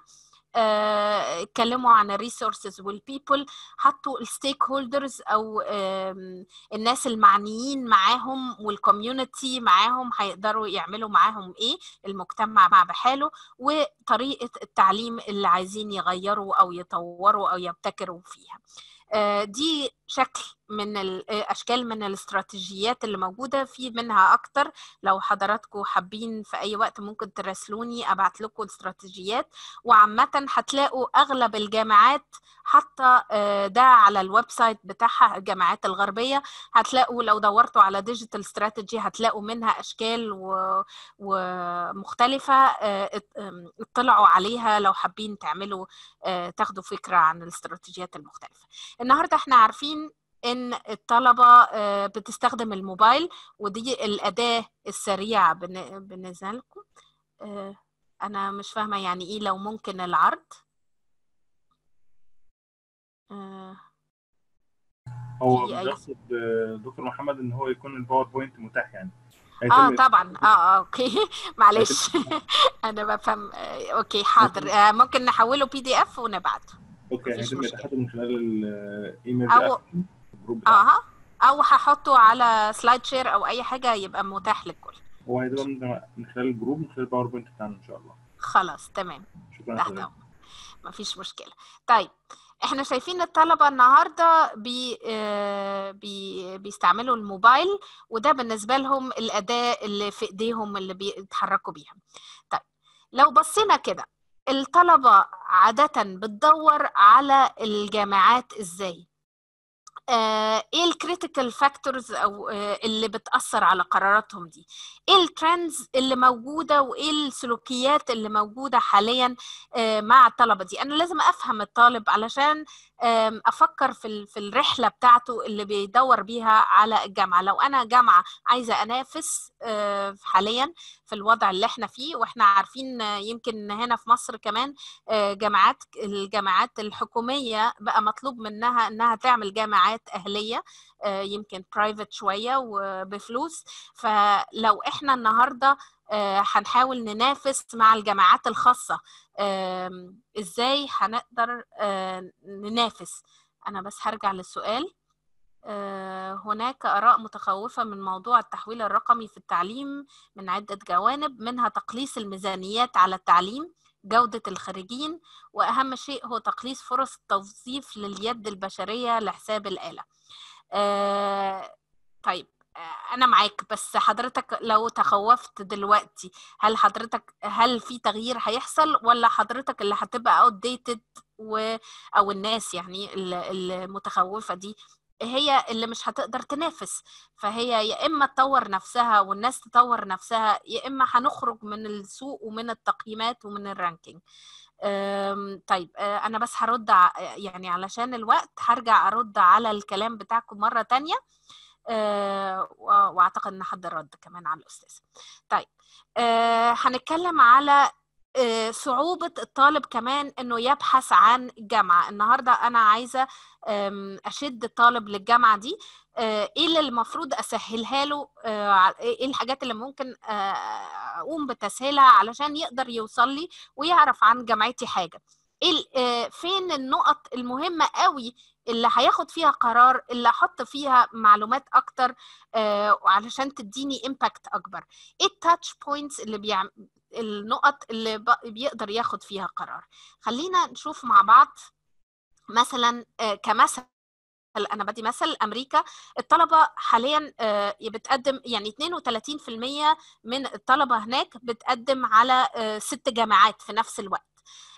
آه، اتكلموا عن الريسورسز والبيبل حطوا الستيك هولدرز او آم، الناس المعنيين معاهم والكوميونتي معاهم هيقدروا يعملوا معاهم ايه المجتمع مع بحاله وطريقه التعليم اللي عايزين يغيروا او يطوروا او يبتكروا فيها آه، دي شكل من الاشكال من الاستراتيجيات اللي موجوده في منها اكتر لو حضراتكم حابين في اي وقت ممكن تراسلوني ابعت لكم استراتيجيات وعامه هتلاقوا اغلب الجامعات حاطه آه، ده على الويب سايت بتاعها الجامعات الغربيه هتلاقوا لو دورتوا على ديجيتال استراتيجي هتلاقوا منها اشكال و- ومختلفه آه، ات- آم، اطلعوا عليها لو حابين تعملوا آه، تاخدوا فكره عن الاستراتيجيات المختلفه النهارده احنا عارفين ان الطلبه آه، بتستخدم الموبايل ودي الاداه السريعه بالن- بالنسبه لكم آه، انا مش فاهمه يعني ايه لو ممكن العرض آه، هو في أي- بيقصد آه، دكتور محمد ان هو يكون الباوربوينت متاح يعني اه هيتم طبعا اه اه اوكي معلش انا بفهم آه، اوكي حاضر آه، ممكن نحوله بي دي اف ونبعته اوكي مفيش هيتم مشكلة. اتاحته من خلال الايميل أو- الجروب بتاعنا اه او هحطه على سلايد شير او اي حاجه يبقى متاح للكل هو هيبقى من من خلال الجروب من خلال الباوربوينت بتاعنا ان شاء الله خلاص تمام شكرا تحت حضرتك امر مفيش مشكله طيب احنا شايفين الطلبه النهارده بي آه، بي بيستعملوا الموبايل وده بالنسبه لهم الاداه اللي في ايديهم اللي بيتحركوا بيها طيب لو بصينا كده الطلبه عاده بتدور على الجامعات ازاي آه، ايه الكريتيكال فاكتورز او آه، اللي بتأثر على قراراتهم دي ايه الترندز اللي موجودة وايه السلوكيات اللي موجودة حاليا آه، مع الطلبة دي انا لازم افهم الطالب علشان آم، افكر في ال- في الرحلة بتاعته اللي بيدور بيها على الجامعة لو انا جامعة عايزة انافس آه، حاليا في الوضع اللي احنا فيه واحنا عارفين آه، يمكن هنا في مصر كمان آه، جامعات الجامعات الحكومية بقى مطلوب منها انها تعمل جامعات اهلية آه، يمكن برايفت شوية وبفلوس فلو احنا النهاردة آه، هنحاول ننافس مع الجامعات الخاصة آم، ازاي هنقدر آه، ننافس انا بس هرجع للسؤال آه، هناك آراء متخوفة من موضوع التحويل الرقمي في التعليم من عدة جوانب منها تقليص الميزانيات على التعليم جودة الخريجين وأهم شيء هو تقليص فرص التوظيف لليد البشرية لحساب الآلة آه، طيب آه، أنا معاك بس حضرتك لو تخوفت دلوقتي هل حضرتك هل في تغيير هيحصل ولا حضرتك اللي هتبقى outdated و أو الناس يعني ال- المتخوفة دي هي اللي مش هتقدر تنافس فهي يا اما تطور نفسها والناس تطور نفسها يا اما هنخرج من السوق ومن التقييمات ومن الرانكينج أم، طيب أه، انا بس هرد ع- يعني علشان الوقت هرجع ارد على الكلام بتاعكم مرة تانية أه، و- واعتقد ان حد رد كمان على الاستاذ طيب أه، هنتكلم على آه، صعوبة الطالب كمان انه يبحث عن جامعة النهاردة انا عايزة آم، اشد الطالب للجامعة دي آه، ايه اللي المفروض اسهلها له آه، ع- ايه الحاجات اللي ممكن آه، اقوم بتسهيلها علشان يقدر يوصل لي ويعرف عن جامعتي حاجة ايه ال- آه، فين النقط المهمة قوي اللي هياخد فيها قرار اللي احط فيها معلومات اكتر آه، وعلشان تديني امباكت اكبر ايه التاتش بوينتس اللي بيعمل النقط اللي ب- بيقدر ياخد فيها قرار خلينا نشوف مع بعض مثلا آه، كمثل انا بدي مثل امريكا الطلبه حاليا آه، بتقدم يعني 32% من الطلبه هناك بتقدم على آه، ست جامعات في نفس الوقت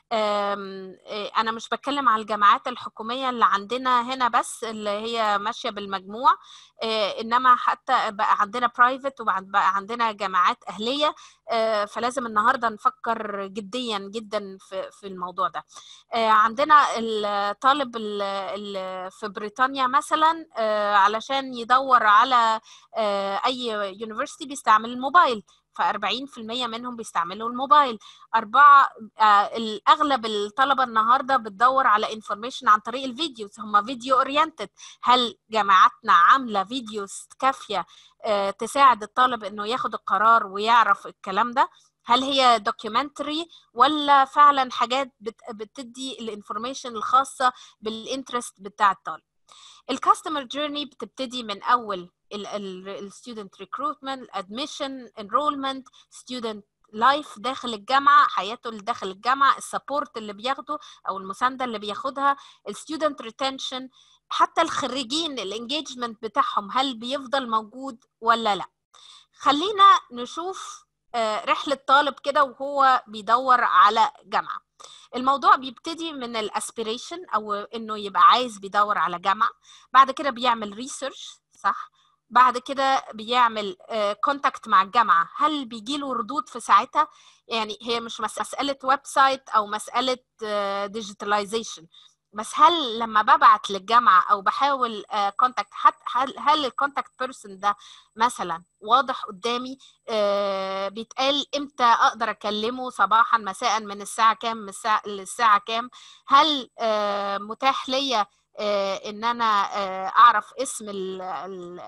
آم، آه، انا مش بتكلم على الجامعات الحكوميه اللي عندنا هنا بس اللي هي ماشيه بالمجموع آه، انما حتى بقى عندنا برايفت وبقى عندنا جامعات اهليه آه، فلازم النهارده نفكر جديا جدا في في الموضوع ده آه، عندنا الطالب ال- ال- في بريطانيا مثلا آه، علشان يدور على آه، اي يونيفرسيتي بيستعمل الموبايل ف 40% منهم بيستعملوا الموبايل أربعة آه، الأغلب الطلبة النهاردة بتدور على انفورميشن عن طريق الفيديوز هم فيديو اورينتد هل جامعاتنا عاملة فيديوز كافية آه، تساعد الطالب إنه ياخد القرار ويعرف الكلام ده هل هي دوكيومنتري ولا فعلا حاجات بت- بتدي الانفورميشن الخاصة بالانترست بتاع الطالب الكاستمر جيرني بتبتدي من اول الستودنت ريكروتمنت الادميشن انرولمنت ستودنت لايف داخل الجامعه حياته اللي داخل الجامعه السبورت اللي بياخده او المسانده اللي بياخدها الستودنت ريتنشن حتى الخريجين الانجيجمنت بتاعهم هل بيفضل موجود ولا لا خلينا نشوف آه، رحله طالب كده وهو بيدور على جامعه الموضوع بيبتدي من الاسبيريشن او انه يبقى عايز بيدور على جامعه بعد كده بيعمل ريسيرش صح بعد كده بيعمل كونتاكت مع الجامعه هل بيجيله ردود في ساعتها يعني هي مش مس- مساله ويب سايت او مساله ديجيتاليزيشن بس هل لما ببعت للجامعه او بحاول كونتاكت هل هل الكونتاكت بيرسون ده مثلا واضح قدامي آه، بيتقال امتى اقدر اكلمه صباحا مساء من الساعه كام من الساعه للساعه كام هل آه، متاح ليا آه، ان انا آه، اعرف اسم ال- ال-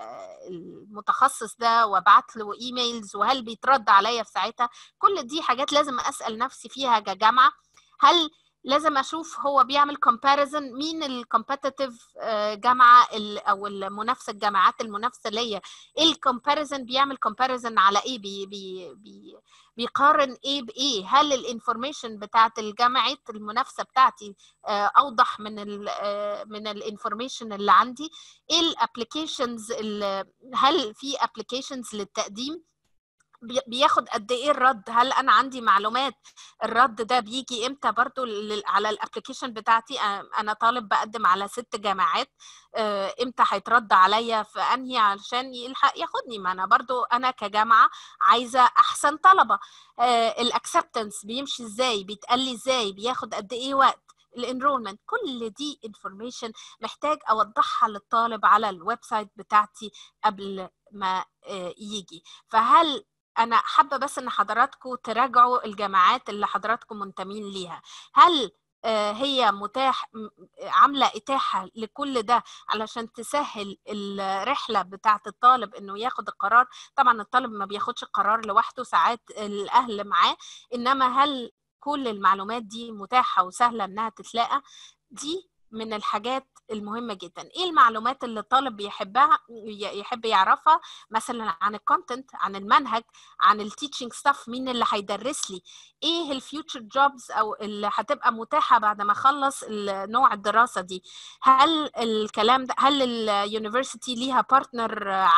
المتخصص ده وابعت له ايميلز وهل بيترد عليا في ساعتها كل دي حاجات لازم اسال نفسي فيها كجامعه هل لازم اشوف هو بيعمل كومباريزن مين الكومبetitive جامعه ال- او المنافسه الجامعات المنافسه ليا ايه الكومباريزن بيعمل كومباريزن على ايه بي بي بي بيقارن ايه بايه هل الانفورميشن بتاعت الجامعه المنافسه بتاعتي آه، اوضح من ال آه، من الانفورميشن اللي عندي ايه الابلكيشنز هل في ابلكيشنز للتقديم بي- بياخد قد ايه الرد هل انا عندي معلومات الرد ده بيجي امتى برضو لل- على الابلكيشن بتاعتي أنا- انا طالب بقدم على ست جامعات آه، امتى هيترد عليا في انهي علشان يلحق ياخدني ما انا برضو انا كجامعه عايزه احسن طلبه الاكسبتنس بيمشي ازاي بيتقال لي ازاي بياخد قد ايه وقت الانرولمنت كل دي انفورميشن محتاج اوضحها للطالب على الويب سايت بتاعتي قبل ما آه، يجي فهل انا حابه بس ان حضراتكم تراجعوا الجامعات اللي حضراتكم منتمين ليها هل آه، هي متاح م- عامله اتاحه لكل ده علشان تسهل الرحله بتاعه الطالب انه ياخد القرار طبعا الطالب ما بياخدش القرار لوحده ساعات الاهل معاه انما هل كل المعلومات دي متاحه وسهله انها تتلاقى دي من الحاجات المهمة جدا ايه المعلومات اللي الطالب بيحبها ي- يحب يعرفها مثلا عن الكونتنت عن المنهج عن التيتشنج ستاف مين اللي هيدرس لي ايه الفيوتشر جوبز او اللي هتبقى متاحة بعد ما اخلص ال- نوع الدراسة دي هل الكلام ده هل اليونيفرسيتي ليها بارتنر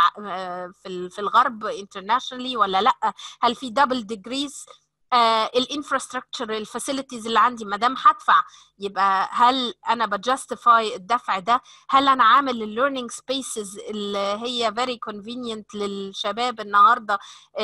في ال- في الغرب انترناشونالي ولا لا هل في دبل ديجريز الانفراستراكشر الفاسيلتيز اللي عندي ما دام هدفع يبقى هل انا بجاستيفاي الدفع ده هل انا عامل الليرنينج سبيسز اللي هي فيري كونفينينت للشباب النهارده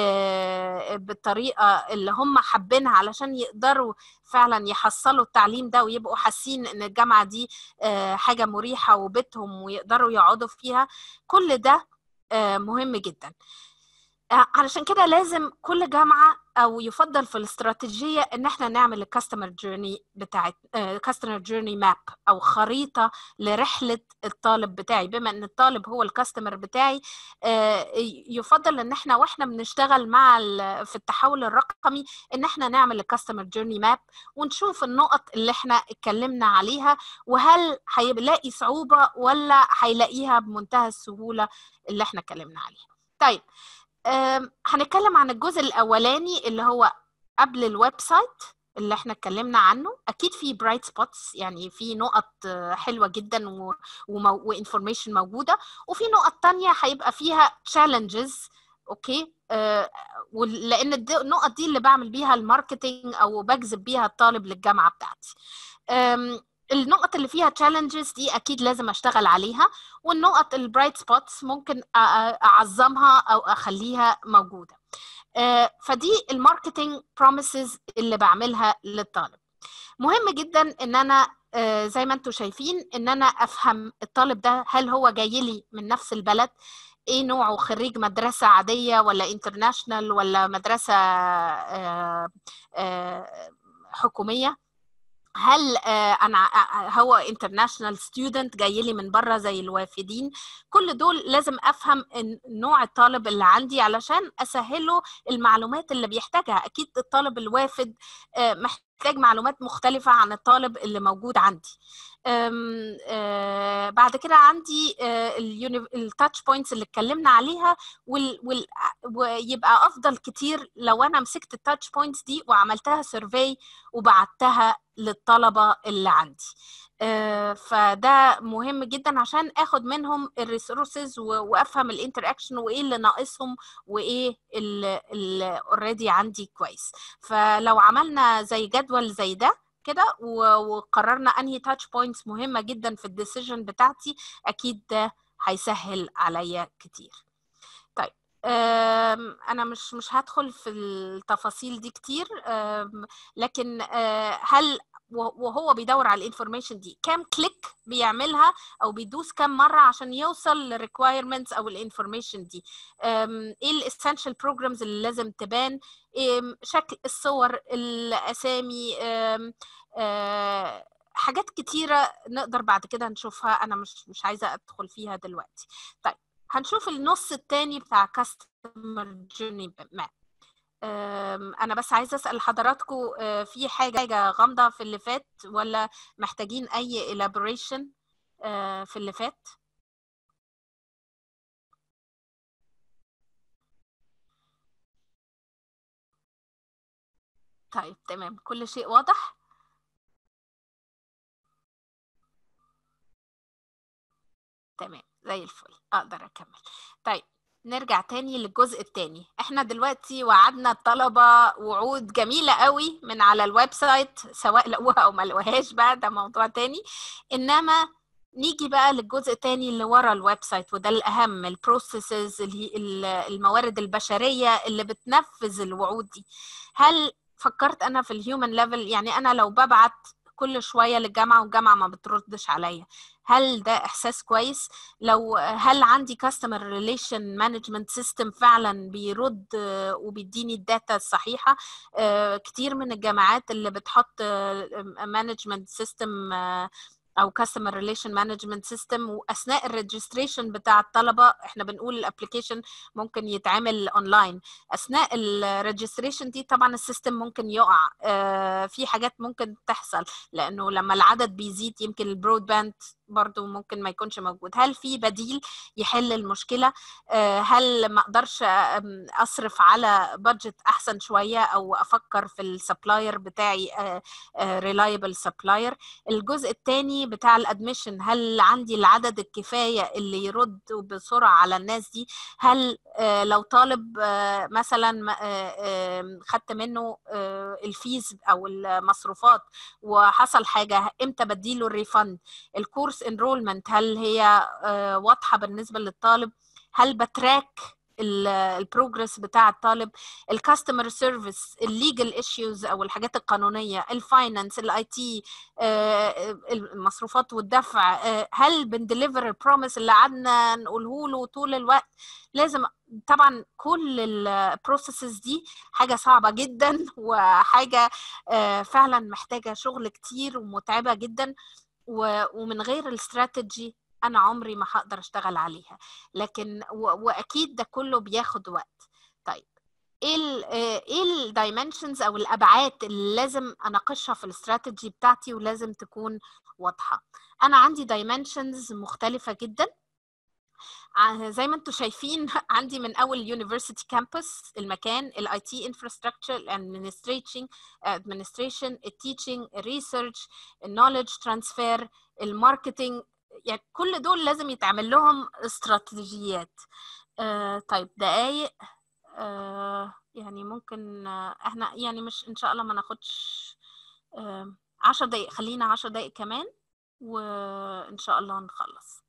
آه، بالطريقه اللي هم حابينها علشان يقدروا فعلا يحصلوا التعليم ده ويبقوا حاسين ان الجامعه دي آه، حاجه مريحه وبيتهم ويقدروا يقعدوا فيها كل ده آه، مهم جدا آه، علشان كده لازم كل جامعة أو يفضل في الاستراتيجية إن إحنا نعمل الكاستمر جيرني بتاعت كاستمر جيرني ماب أو خريطة لرحلة الطالب بتاعي بما إن الطالب هو الكاستمر بتاعي آه، ي- يفضل إن إحنا وإحنا بنشتغل مع ال- في التحول الرقمي إن إحنا نعمل الكاستمر جيرني ماب ونشوف النقط اللي إحنا اتكلمنا عليها وهل هيلاقي صعوبة ولا هيلاقيها بمنتهى السهولة اللي إحنا اتكلمنا عليها. طيب أم، هنتكلم عن الجزء الاولاني اللي هو قبل الويب سايت اللي احنا اتكلمنا عنه اكيد في برايت سبوتس يعني في نقط آه، حلوه جدا وانفورميشن موجوده وفي نقط تانية هيبقى فيها تشالنجز اوكي آه، وال- لان الد- النقط دي اللي بعمل بيها الماركتينج او بجذب بيها الطالب للجامعه بتاعتي أم، النقط اللي فيها تشالنجز دي اكيد لازم اشتغل عليها والنقط البرايت سبوتس ممكن أ- أ- اعظمها او اخليها موجوده آه، فدي الماركتينج بروميسز اللي بعملها للطالب مهم جدا ان انا آه، زي ما انتم شايفين ان انا افهم الطالب ده هل هو جاي لي من نفس البلد ايه نوعه خريج مدرسة عادية ولا انترناشنال ولا مدرسة آه، آه، حكومية هل آه، انا آه، هو انترناشونال ستودنت جاي لي من بره زي الوافدين كل دول لازم افهم إن نوع الطالب اللي عندي علشان اسهله المعلومات اللي بيحتاجها اكيد الطالب الوافد آه، محتاج معلومات مختلفة عن الطالب اللي موجود عندي أم، آه، بعد كده عندي التاتش بوينتس اللي اتكلمنا عليها وال وال ويبقى افضل كتير لو انا مسكت التاتش بوينتس دي وعملتها سيرفي وبعتها للطلبه اللي عندي آه، فده مهم جدا عشان اخد منهم الريسورسز وافهم الانتر اكشن وايه اللي ناقصهم وايه اللي اوريدي عندي كويس فلو عملنا زي جدول زي ده كده و- وقررنا انهي تاتش بوينتس مهمه جدا في الديسيجن بتاعتي اكيد ده هيسهل عليا كتير طيب أم، انا مش مش هدخل في التفاصيل دي كتير أم، لكن أه، هل وهو بيدور على الانفورميشن دي كام كليك بيعملها او بيدوس كام مره عشان يوصل للريكوايرمنتس او الانفورميشن دي ايه الاسينشال بروجرامز اللي لازم تبان شكل الصور الاسامي حاجات كتيره نقدر بعد كده نشوفها انا مش مش عايزه ادخل فيها دلوقتي طيب هنشوف النص الثاني بتاع كاستمر جيرني ماب انا بس عايزه اسال حضراتكم في حاجه غامضه في اللي فات ولا محتاجين اي elaboration في اللي فات طيب تمام كل شيء واضح تمام زي الفل اقدر اكمل طيب نرجع تاني للجزء التاني احنا دلوقتي وعدنا الطلبة وعود جميلة قوي من على الويب سايت سواء لقوها او ما لقوهاش بقى ده موضوع تاني انما نيجي بقى للجزء التاني اللي ورا الويب سايت وده الاهم البروسيسز الموارد البشرية اللي بتنفذ الوعود دي هل فكرت انا في الهيومن ليفل يعني انا لو ببعت كل شويه للجامعه والجامعه ما بتردش عليا هل ده احساس كويس لو هل عندي كاستمر ريليشن مانجمنت سيستم فعلا بيرد وبيديني الداتا الصحيحه كتير من الجامعات اللي بتحط مانجمنت سيستم او كاستمر ريليشن مانجمنت سيستم واثناء الريجستريشن بتاع الطلبه احنا بنقول الابلكيشن ممكن يتعمل اونلاين اثناء الريجستريشن دي طبعا السيستم ممكن يقع اه في حاجات ممكن تحصل لانه لما العدد بيزيد يمكن البرود باند برضو ممكن ما يكونش موجود هل في بديل يحل المشكلة هل ما اقدرش اصرف على بادجت احسن شوية او افكر في السبلاير بتاعي ريلايبل سبلاير الجزء الثاني بتاع الادميشن هل عندي العدد الكفاية اللي يرد بسرعة على الناس دي هل لو طالب مثلا خدت منه الفيز او المصروفات وحصل حاجة امتى بديله الريفند الكورس انرولمنت هل هي واضحه بالنسبه للطالب هل بتراك البروجرس بتاع الطالب الكاستمر سيرفيس الليجل ايشوز او الحاجات القانونيه الفاينانس الاي تي المصروفات والدفع هل بنديليفر البروميس اللي قعدنا نقوله له طول الوقت لازم طبعا كل البروسيسز دي حاجه صعبه جدا وحاجه فعلا محتاجه شغل كتير ومتعبه جدا ومن غير الاستراتيجي انا عمري ما هقدر اشتغل عليها لكن واكيد ده كله بياخد وقت طيب ايه ال ايه الدايمنشنز او الابعاد اللي لازم اناقشها في الاستراتيجي بتاعتي ولازم تكون واضحه انا عندي دايمنشنز مختلفه جدا زي ما انتم شايفين عندي من اول يونيفرسيتي كامبس المكان الاي تي انفراستراكشر الادمنستريشن ادمنستريشن التيتشنج الريسيرش النولج ترانسفير الماركتنج يعني كل دول لازم يتعمل لهم استراتيجيات آه طيب دقايق آه يعني ممكن آه احنا يعني مش ان شاء الله ما ناخدش آه عشر دقايق خلينا عشر دقايق كمان وان شاء الله نخلص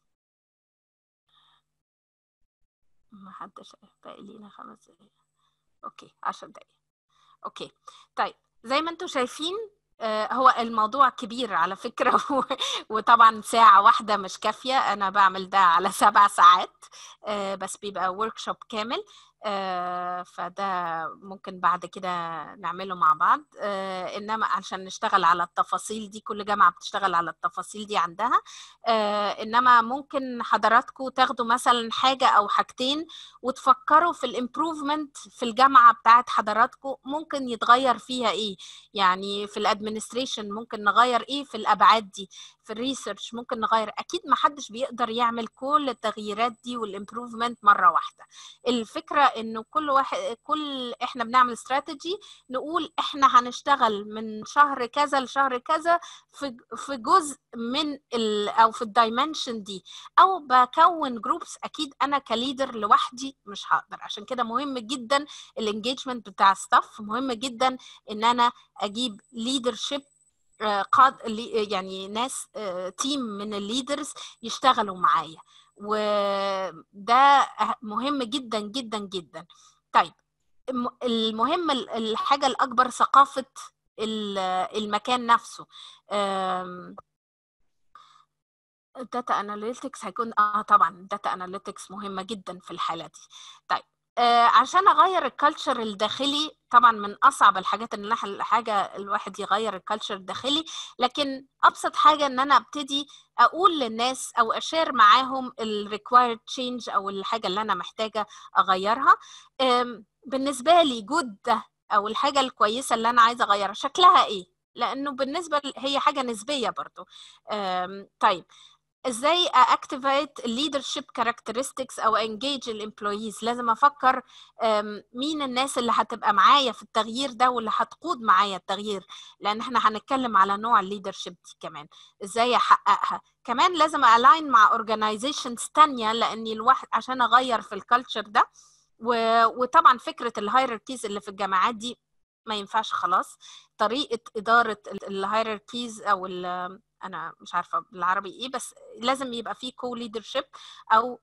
ما حدش باقي لينا خمس دقايق اوكي عشر دقايق اوكي طيب زي ما انتم شايفين هو الموضوع كبير على فكرة وطبعا ساعة واحدة مش كافية أنا بعمل ده على سبع ساعات بس بيبقى ورك شوب كامل فده ممكن بعد كده نعمله مع بعض انما عشان نشتغل على التفاصيل دي كل جامعه بتشتغل على التفاصيل دي عندها انما ممكن حضراتكم تاخدوا مثلا حاجه او حاجتين وتفكروا في الامبروفمنت في الجامعه بتاعت حضراتكم ممكن يتغير فيها ايه يعني في الادمنستريشن ممكن نغير ايه في الابعاد دي في الريسيرش ممكن نغير اكيد ما حدش بيقدر يعمل كل التغييرات دي والامبروفمنت مره واحده الفكره انه كل واحد كل احنا بنعمل استراتيجي نقول احنا هنشتغل من شهر كذا لشهر كذا في في جزء من ال او في الدايمنشن دي او بكون جروبس اكيد انا كليدر لوحدي مش هقدر عشان كده مهم جدا الانجيجمنت بتاع ستاف مهم جدا ان انا اجيب ليدرشيب قاد يعني ناس تيم من الليدرز يشتغلوا معايا وده مهم جدا جدا جدا طيب المهم الحاجه الاكبر ثقافه ال- المكان نفسه الداتا اناليتكس هيكون اه طبعا الداتا اناليتكس مهمه جدا في الحاله دي طيب آه عشان اغير الكالتشر الداخلي طبعا من اصعب الحاجات ان الح- حاجه الواحد يغير الكالتشر الداخلي لكن ابسط حاجه ان انا ابتدي اقول للناس او اشير معاهم الريكوايرد تشينج او الحاجه اللي انا محتاجه اغيرها آم، بالنسبه لي جود ده او الحاجه الكويسه اللي انا عايزه اغيرها شكلها ايه لانه بالنسبه ل- هي حاجه نسبيه برضو آم، طيب ازاي اكتيفيت الليدرشيب كاركترستكس او انجيج الامبلويز لازم افكر أم، مين الناس اللي هتبقى معايا في التغيير ده واللي هتقود معايا التغيير لان احنا هنتكلم على نوع الليدرشيب دي كمان ازاي احققها كمان لازم الاين مع اورجانيزيشنز تانية لاني الواحد عشان اغير في الكالتشر ده و... وطبعا فكره الهيراركيز اللي في الجامعات دي ما ينفعش خلاص طريقه اداره الهيراركيز او ال انا مش عارفه بالعربي ايه بس لازم يبقى فيه كو ليدرشيب او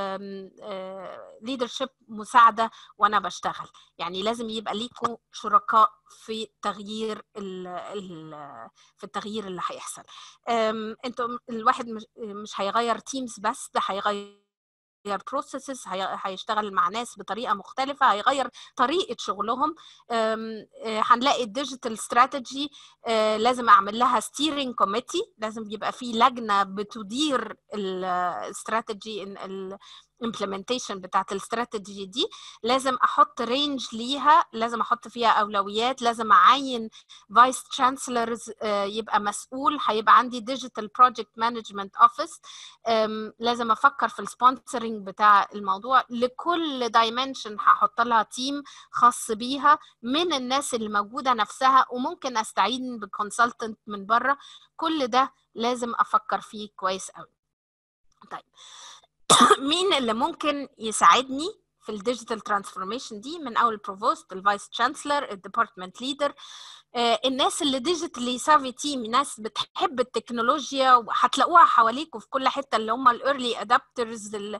ليدرشيب مساعده وانا بشتغل يعني لازم يبقى ليكوا شركاء في تغيير ال ال في التغيير اللي هيحصل أم، انتوا الواحد مش, مش هيغير تيمز بس ده هيغير بروسيسز هيشتغل مع ناس بطريقه مختلفه هيغير طريقه شغلهم أم، آه، هنلاقي الديجيتال استراتيجي لازم اعمل لها ستيرنج كوميتي لازم يبقى في لجنه بتدير الاستراتيجي الامبلمنتيشن بتاعت الاستراتيجي دي لازم احط رينج ليها لازم احط فيها اولويات لازم اعين فايس تشانسلرز يبقى مسؤول هيبقى عندي ديجيتال بروجكت مانجمنت اوفيس لازم افكر في السبونسرنج بتاع الموضوع لكل دايمنشن هحط لها تيم خاص بيها من الناس اللي موجوده نفسها وممكن استعين بكونسلتنت من بره كل ده لازم افكر فيه كويس قوي طيب مين اللي ممكن يساعدني في الديجيتال ترانسفورميشن دي من اول البروفوست الفايس تشانسلر الديبارتمنت ليدر الناس اللي ديجيتالي سافي تيم ناس بتحب التكنولوجيا وهتلاقوها حواليكوا في كل حته اللي هم الايرلي ادابترز اللي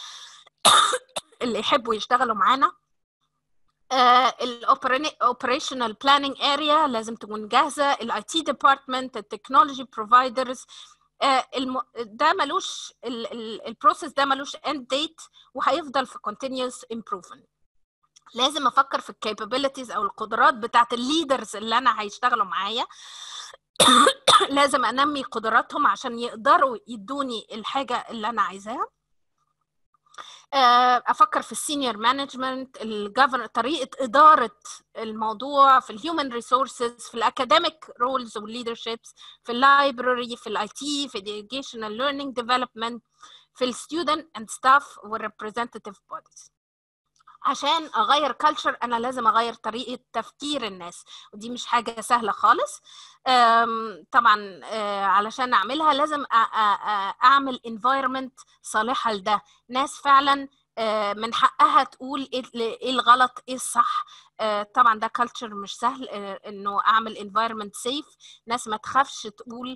اللي يحبوا يشتغلوا معانا الاوبريشنال بلاننج اريا لازم تكون جاهزه الاي تي ديبارتمنت التكنولوجي بروفايدرز الم... ده ملوش البروسيس ده ملوش اند ديت وهيفضل في continuous improvement لازم افكر في الكابابيلتيز او القدرات بتاعت الليدرز اللي انا هيشتغلوا معايا لازم انمي قدراتهم عشان يقدروا يدوني الحاجه اللي انا عايزاها افكر في السينيور مانجمنت الجفر طريقه اداره الموضوع في الهيومن ريسورسز في الاكاديميك رولز والليدرشيبس في اللايبراري في الاي تي في الاديوكيشنال ليرنينج ديفلوبمنت في الستودنت اند ستاف والريبريزنتيف بوديز عشان اغير كلتشر انا لازم اغير طريقه تفكير الناس ودي مش حاجه سهله خالص طبعا علشان اعملها لازم اعمل environment صالحه لده ناس فعلا من حقها تقول ايه الغلط ايه الصح طبعا ده كلتشر مش سهل انه اعمل environment safe ناس ما تخافش تقول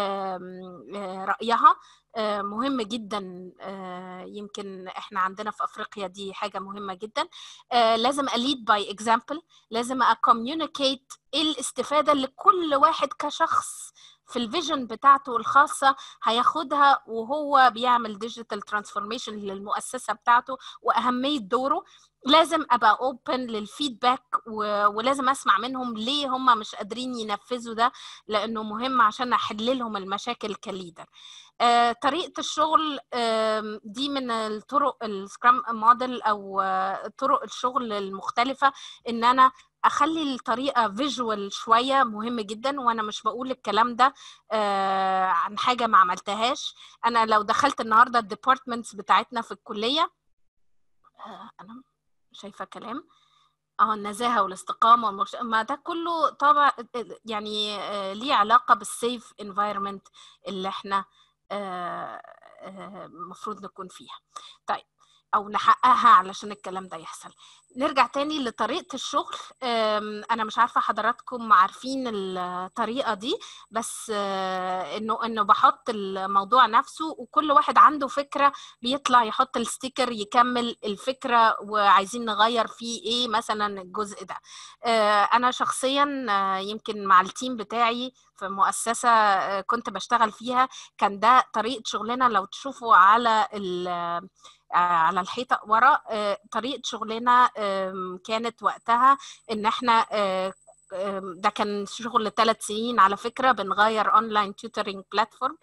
رايها مهم جدا يمكن احنا عندنا في افريقيا دي حاجه مهمه جدا لازم اليد باي اكزامبل لازم اكوميونيكيت ايه الاستفاده اللي كل واحد كشخص في الفيجن بتاعته الخاصة هياخدها وهو بيعمل ديجيتال ترانسفورميشن للمؤسسة بتاعته وأهمية دوره لازم ابقى اوبن للفيدباك ولازم اسمع منهم ليه هم مش قادرين ينفذوا ده لانه مهم عشان احل لهم المشاكل كليدر آه، طريقه الشغل آه، دي من الطرق السكرام موديل او آه، طرق الشغل المختلفه ان انا اخلي الطريقه فيجوال شويه مهم جدا وانا مش بقول الكلام ده عن حاجه ما عملتهاش انا لو دخلت النهارده الديبارتمنتس بتاعتنا في الكليه انا شايفه كلام اه النزاهه والاستقامه والمرش... ما ده كله طبعا يعني آه ليه علاقه بالسيف انفايرمنت اللي احنا المفروض آه آه نكون فيها طيب او نحققها علشان الكلام ده يحصل نرجع تاني لطريقة الشغل أم، أنا مش عارفة حضراتكم عارفين الطريقة دي بس آه، إنه إنه بحط الموضوع نفسه وكل واحد عنده فكرة بيطلع يحط الستيكر يكمل الفكرة وعايزين نغير فيه إيه مثلا الجزء ده آه، أنا شخصيا آه، يمكن مع التيم بتاعي في مؤسسة آه، كنت بشتغل فيها كان ده طريقة شغلنا لو تشوفوا على ال آه، على الحيطة ورا آه، طريقة شغلنا آم، كانت وقتها ان احنا آه، آم، ده كان شغل ثلاث سنين على فكرة بنغير اونلاين tutoring بلاتفورم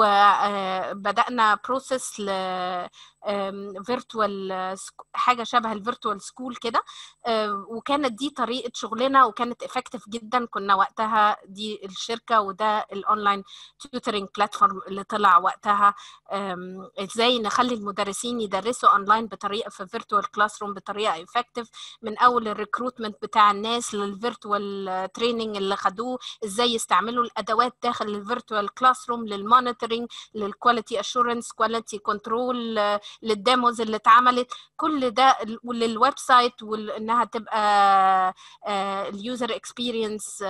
وبدأنا بروسيس ل فيرتوال حاجة شبه الفيرتوال سكول كده آه، وكانت دي طريقة شغلنا وكانت افكتيف جدا كنا وقتها دي الشركة وده الاونلاين tutoring بلاتفورم اللي طلع وقتها آم، ازاي نخلي المدرسين يدرسوا اونلاين بطريقه في فيرتوال كلاس روم بطريقه افكتيف من اول الريكروتمنت بتاع الناس للفيرتوال تريننج اللي خدوه ازاي يستعملوا الادوات داخل الفيرتوال كلاس روم للمونيتورنج للكواليتي اشورنس كواليتي كنترول للديموز اللي اتعملت كل ده وللويب سايت وانها تبقى اليوزر اكسبيرينس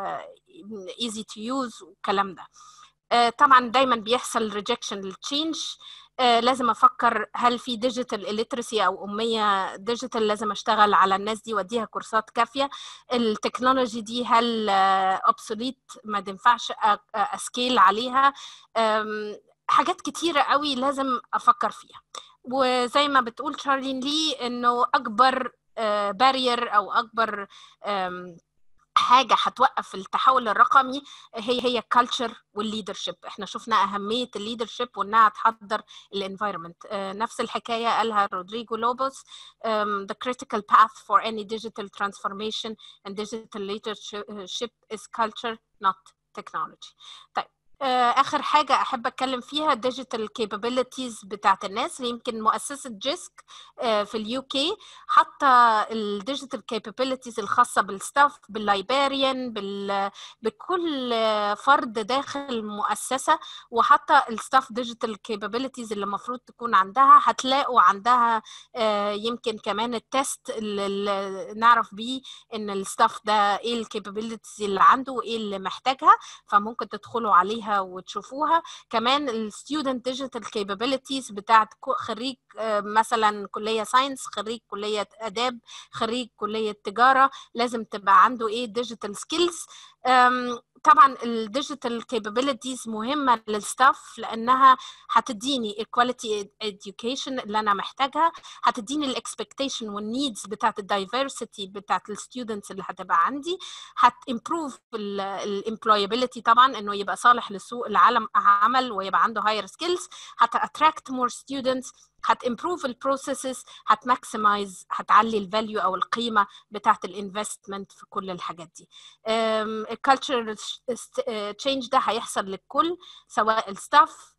ايزي تو يوز والكلام ده آه، طبعا دايما بيحصل ريجكشن للتشينج لازم افكر هل في ديجيتال اليترسي او اميه ديجيتال لازم اشتغل على الناس دي واديها كورسات كافيه التكنولوجي دي هل اوبسوليت ما تنفعش اسكيل عليها آم، حاجات كتيره قوي لازم افكر فيها وزي ما بتقول شارلين لي انه اكبر بارير او اكبر آم، حاجه هتوقف التحول الرقمي هي هي الكالتشر والليدرشيب احنا شفنا اهميه الليدرشيب وانها تحضر الانفايرمنت نفس الحكايه قالها رودريجو لوبوس um, the critical path for any digital transformation and digital leadership is culture not technology طيب آه، اخر حاجه احب اتكلم فيها digital capabilities بتاعت الناس يمكن مؤسسه جيسك آه، في اليو كي حاطه الديجيتال capabilities الخاصه بالستاف باللايبريان بال بكل فرد داخل المؤسسه وحاطه الستاف ديجيتال capabilities اللي المفروض تكون عندها هتلاقوا عندها آه، يمكن كمان التست اللي اللي نعرف بيه ان الستاف ده ايه الكابابيلتيز اللي عنده وايه اللي محتاجها فممكن تدخلوا عليها وتشوفوها كمان الستودنت ديجيتال كابابيلتيز بتاعت كو- خريج آه، مثلا كليه ساينس خريج كليه اداب خريج كليه تجاره لازم تبقى عنده ايه ديجيتال سكيلز طبعا الديجيتال كابابيلتيز مهمه للستاف لانها هتديني الكواليتي education اللي انا محتاجها هتديني الاكسبكتيشن والنيدز بتاعت الدايفرسيتي بتاعت الستودنتس اللي هتبقى عندي هتimprove الامبلويابيلتي طبعا انه يبقى صالح لسوق العالم عمل ويبقى عنده higher skills هتاتراكت more students هتimprove البروسيسز هتماكسمايز هتعلي الفاليو او القيمه بتاعت الانفستمنت في كل الحاجات دي الكالتشر تشينج ده هيحصل للكل سواء الستاف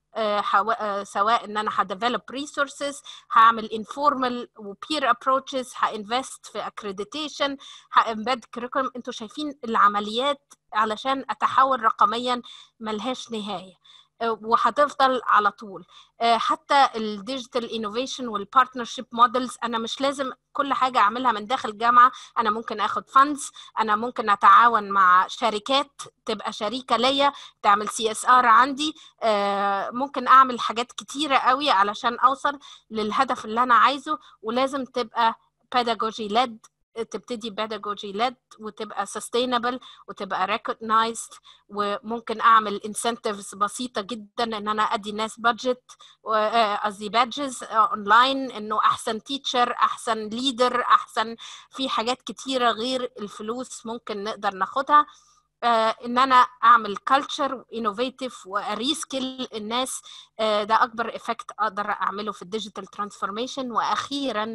سواء ان انا هديفلوب ريسورسز هعمل انفورمال وبير ابروتشز هانفست في اكريديتيشن هامبد كريكولم انتوا شايفين العمليات علشان اتحول رقميا ملهاش نهايه وهتفضل على طول حتى الديجيتال انوفيشن والبارتنرشيب مودلز انا مش لازم كل حاجه اعملها من داخل الجامعه انا ممكن اخد فاندز انا ممكن اتعاون مع شركات تبقى شريكه ليا تعمل سي اس ار عندي ممكن اعمل حاجات كتيره قوي علشان اوصل للهدف اللي انا عايزه ولازم تبقى pedagogy led تبتدي pedagogy led وتبقى sustainable وتبقى recognized وممكن اعمل incentives بسيطه جدا ان انا ادي ناس budget قصدي badges اونلاين انه احسن تيتشر احسن ليدر احسن في حاجات كتيره غير الفلوس ممكن نقدر ناخدها ان انا اعمل كلتشر انوفيتيف واريسكل الناس ده اكبر افكت اقدر اعمله في الديجيتال ترانسفورميشن واخيرا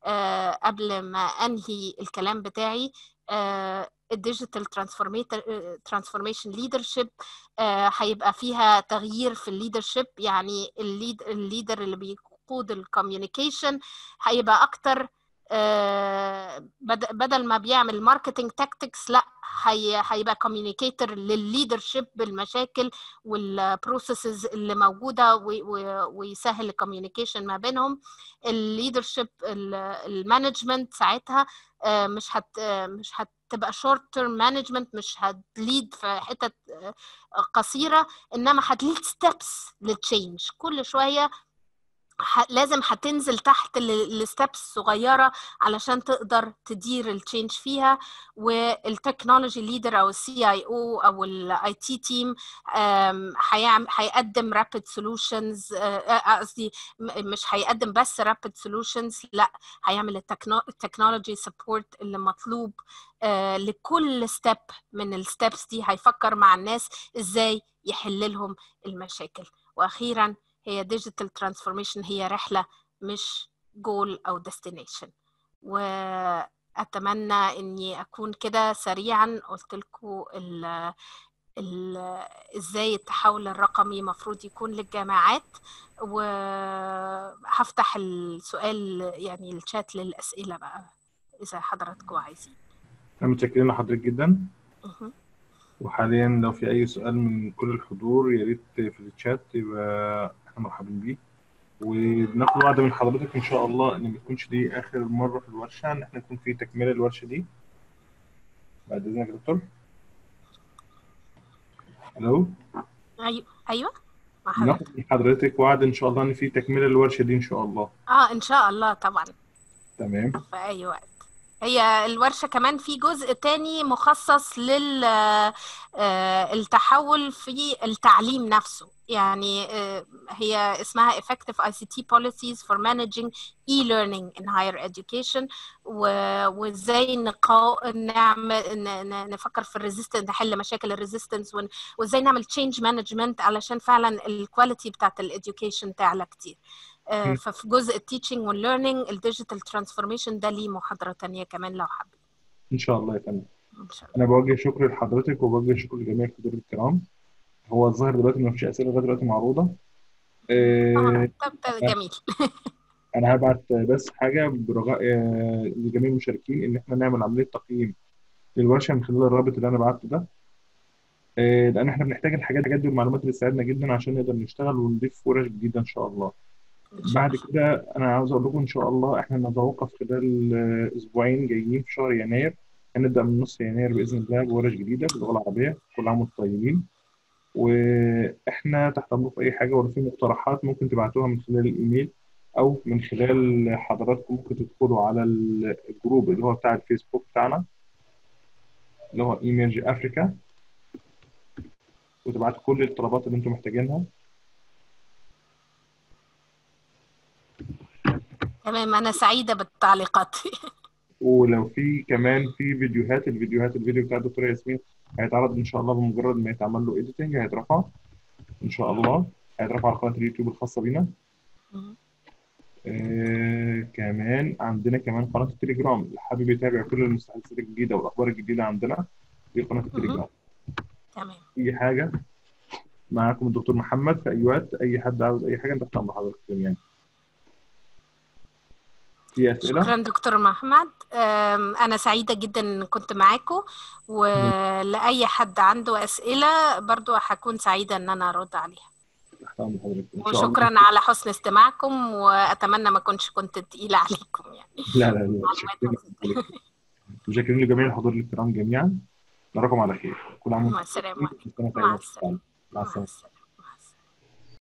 قبل ما انهي الكلام بتاعي الديجيتال ترانسفورميشن ليدرشيب هيبقى فيها تغيير في الليدرشيب يعني الليد الليدر اللي بيقود الكوميونيكيشن هيبقى اكتر آه، بد- بدل ما بيعمل ماركتنج تاكتكس لا هي هيبقى كوميونيكيتور للليدرشيب بالمشاكل والبروسيسز اللي موجوده وي- وي- ويسهل الكوميونيكيشن ما بينهم الليدرشيب المانجمنت ساعتها آه، مش هت آه، مش هتبقى شورت تيرم مانجمنت مش هتليد في حتت آه، قصيره انما هتليد ستيبس للتشينج كل شويه ح- لازم هتنزل تحت الستبس الصغيره علشان تقدر تدير التشينج فيها والتكنولوجي ليدر او السي اي او او الاي تي تيم هيقدم رابيد سولوشنز قصدي م- مش هيقدم بس رابيد سولوشنز لا هيعمل التكنولوجي سبورت اللي مطلوب آه، لكل ستيب من الستبس دي هيفكر مع الناس ازاي يحل لهم المشاكل واخيرا هي ديجيتال ترانسفورميشن هي رحلة مش جول أو ديستنيشن وأتمنى إني أكون كده سريعا قلت لكم ال ال ازاي التحول الرقمي مفروض يكون للجامعات وهفتح السؤال يعني الشات للأسئلة بقى إذا حضراتكم عايزين احنا متشكرين لحضرتك جدا مهم. وحاليا لو في اي سؤال من كل الحضور يا ريت في الشات يبقى احنا مرحبين بيه وبناخد وعد من حضرتك ان شاء الله ان ما تكونش دي اخر مره في الورشه ان احنا نكون في تكمله الورشه دي بعد اذنك يا دكتور الو أيوة أيوة مع حضرتك بناخد من حضرتك وعد ان شاء الله ان في تكمله الورشه دي ان شاء الله اه إن شاء الله طبعا تمام في أي وقت هي الورشة كمان في جزء تاني مخصص للتحول في التعليم نفسه يعني آه، هي اسمها Effective ICT Policies for Managing E-Learning in Higher Education و- وازاي نقا... نعمل ن- ن- نفكر في الريزيستنس نحل مشاكل الريزيستنس وازاي نعمل تشينج مانجمنت علشان فعلا الكواليتي بتاعت الاديوكيشن تعلى كتير آه، مم. ففي جزء التيتشنج والليرنينج الديجيتال ترانسفورميشن ده ليه محاضرة تانية كمان لو حابين ان شاء الله يا فندم ان شاء الله انا بوجه شكر لحضرتك وبوجه شكر لجميع الحضور الكرام هو الظاهر دلوقتي ما فيش اسئله لغايه دلوقتي معروضه اه آه، طب ده جميل انا هبعت بس حاجه برجاء آه، لجميع المشاركين ان احنا نعمل عمليه تقييم للورشه من خلال الرابط اللي انا بعته ده آه، لان احنا بنحتاج الحاجات الحاجات دي والمعلومات اللي تساعدنا جدا عشان نقدر نشتغل ونضيف ورش جديده ان شاء الله ان شاء بعد الله كده انا عاوز اقول لكم ان شاء الله احنا نتوقف خلال آه، اسبوعين جايين في شهر يناير هنبدا من نص يناير باذن الله بورش جديده باللغه العربيه كل عام وانتم طيبين واحنا تحت امركم في اي حاجه ولو في مقترحات ممكن تبعتوها من خلال الايميل او من خلال حضراتكم ممكن تدخلوا على الجروب اللي هو بتاع الفيسبوك بتاعنا اللي هو ايميرج افريكا وتبعتوا كل الطلبات اللي انتم محتاجينها تمام انا سعيدة بالتعليقات ولو في كمان في فيديوهات الفيديوهات الفيديو بتاع الدكتوره ياسمين هيتعرض ان شاء الله بمجرد ما يتعمل له ايديتنج هيترفع ان شاء الله هيترفع على قناه اليوتيوب الخاصه بينا مم. آه كمان عندنا كمان قناه التليجرام اللي حابب يتابع كل المستحدثات الجديده والاخبار الجديده عندنا في قناه التليجرام تمام اي حاجه معاكم الدكتور محمد في اي وقت اي حد عاوز اي حاجه انت تحت امر حضرتك يعني في اسئله شكرا دكتور محمد أم، أنا سعيدة جدا إن كنت معاكم ولأي حد عنده أسئلة برضو هكون سعيدة إن أنا أرد عليها تحت امر حضرتك ان شاء الله وشكرا على حسن استماعكم وأتمنى ما أكونش كنت تقيلة عليكم يعني لا لا لا معلومات شكرا بسيطة. مشكرين لجميع الحضور الكرام جميعا نراكم على خير كل عام مع وانتم السلامة طيبين. سنة مع سعيدة. السلامة مع مع السلامه السلامة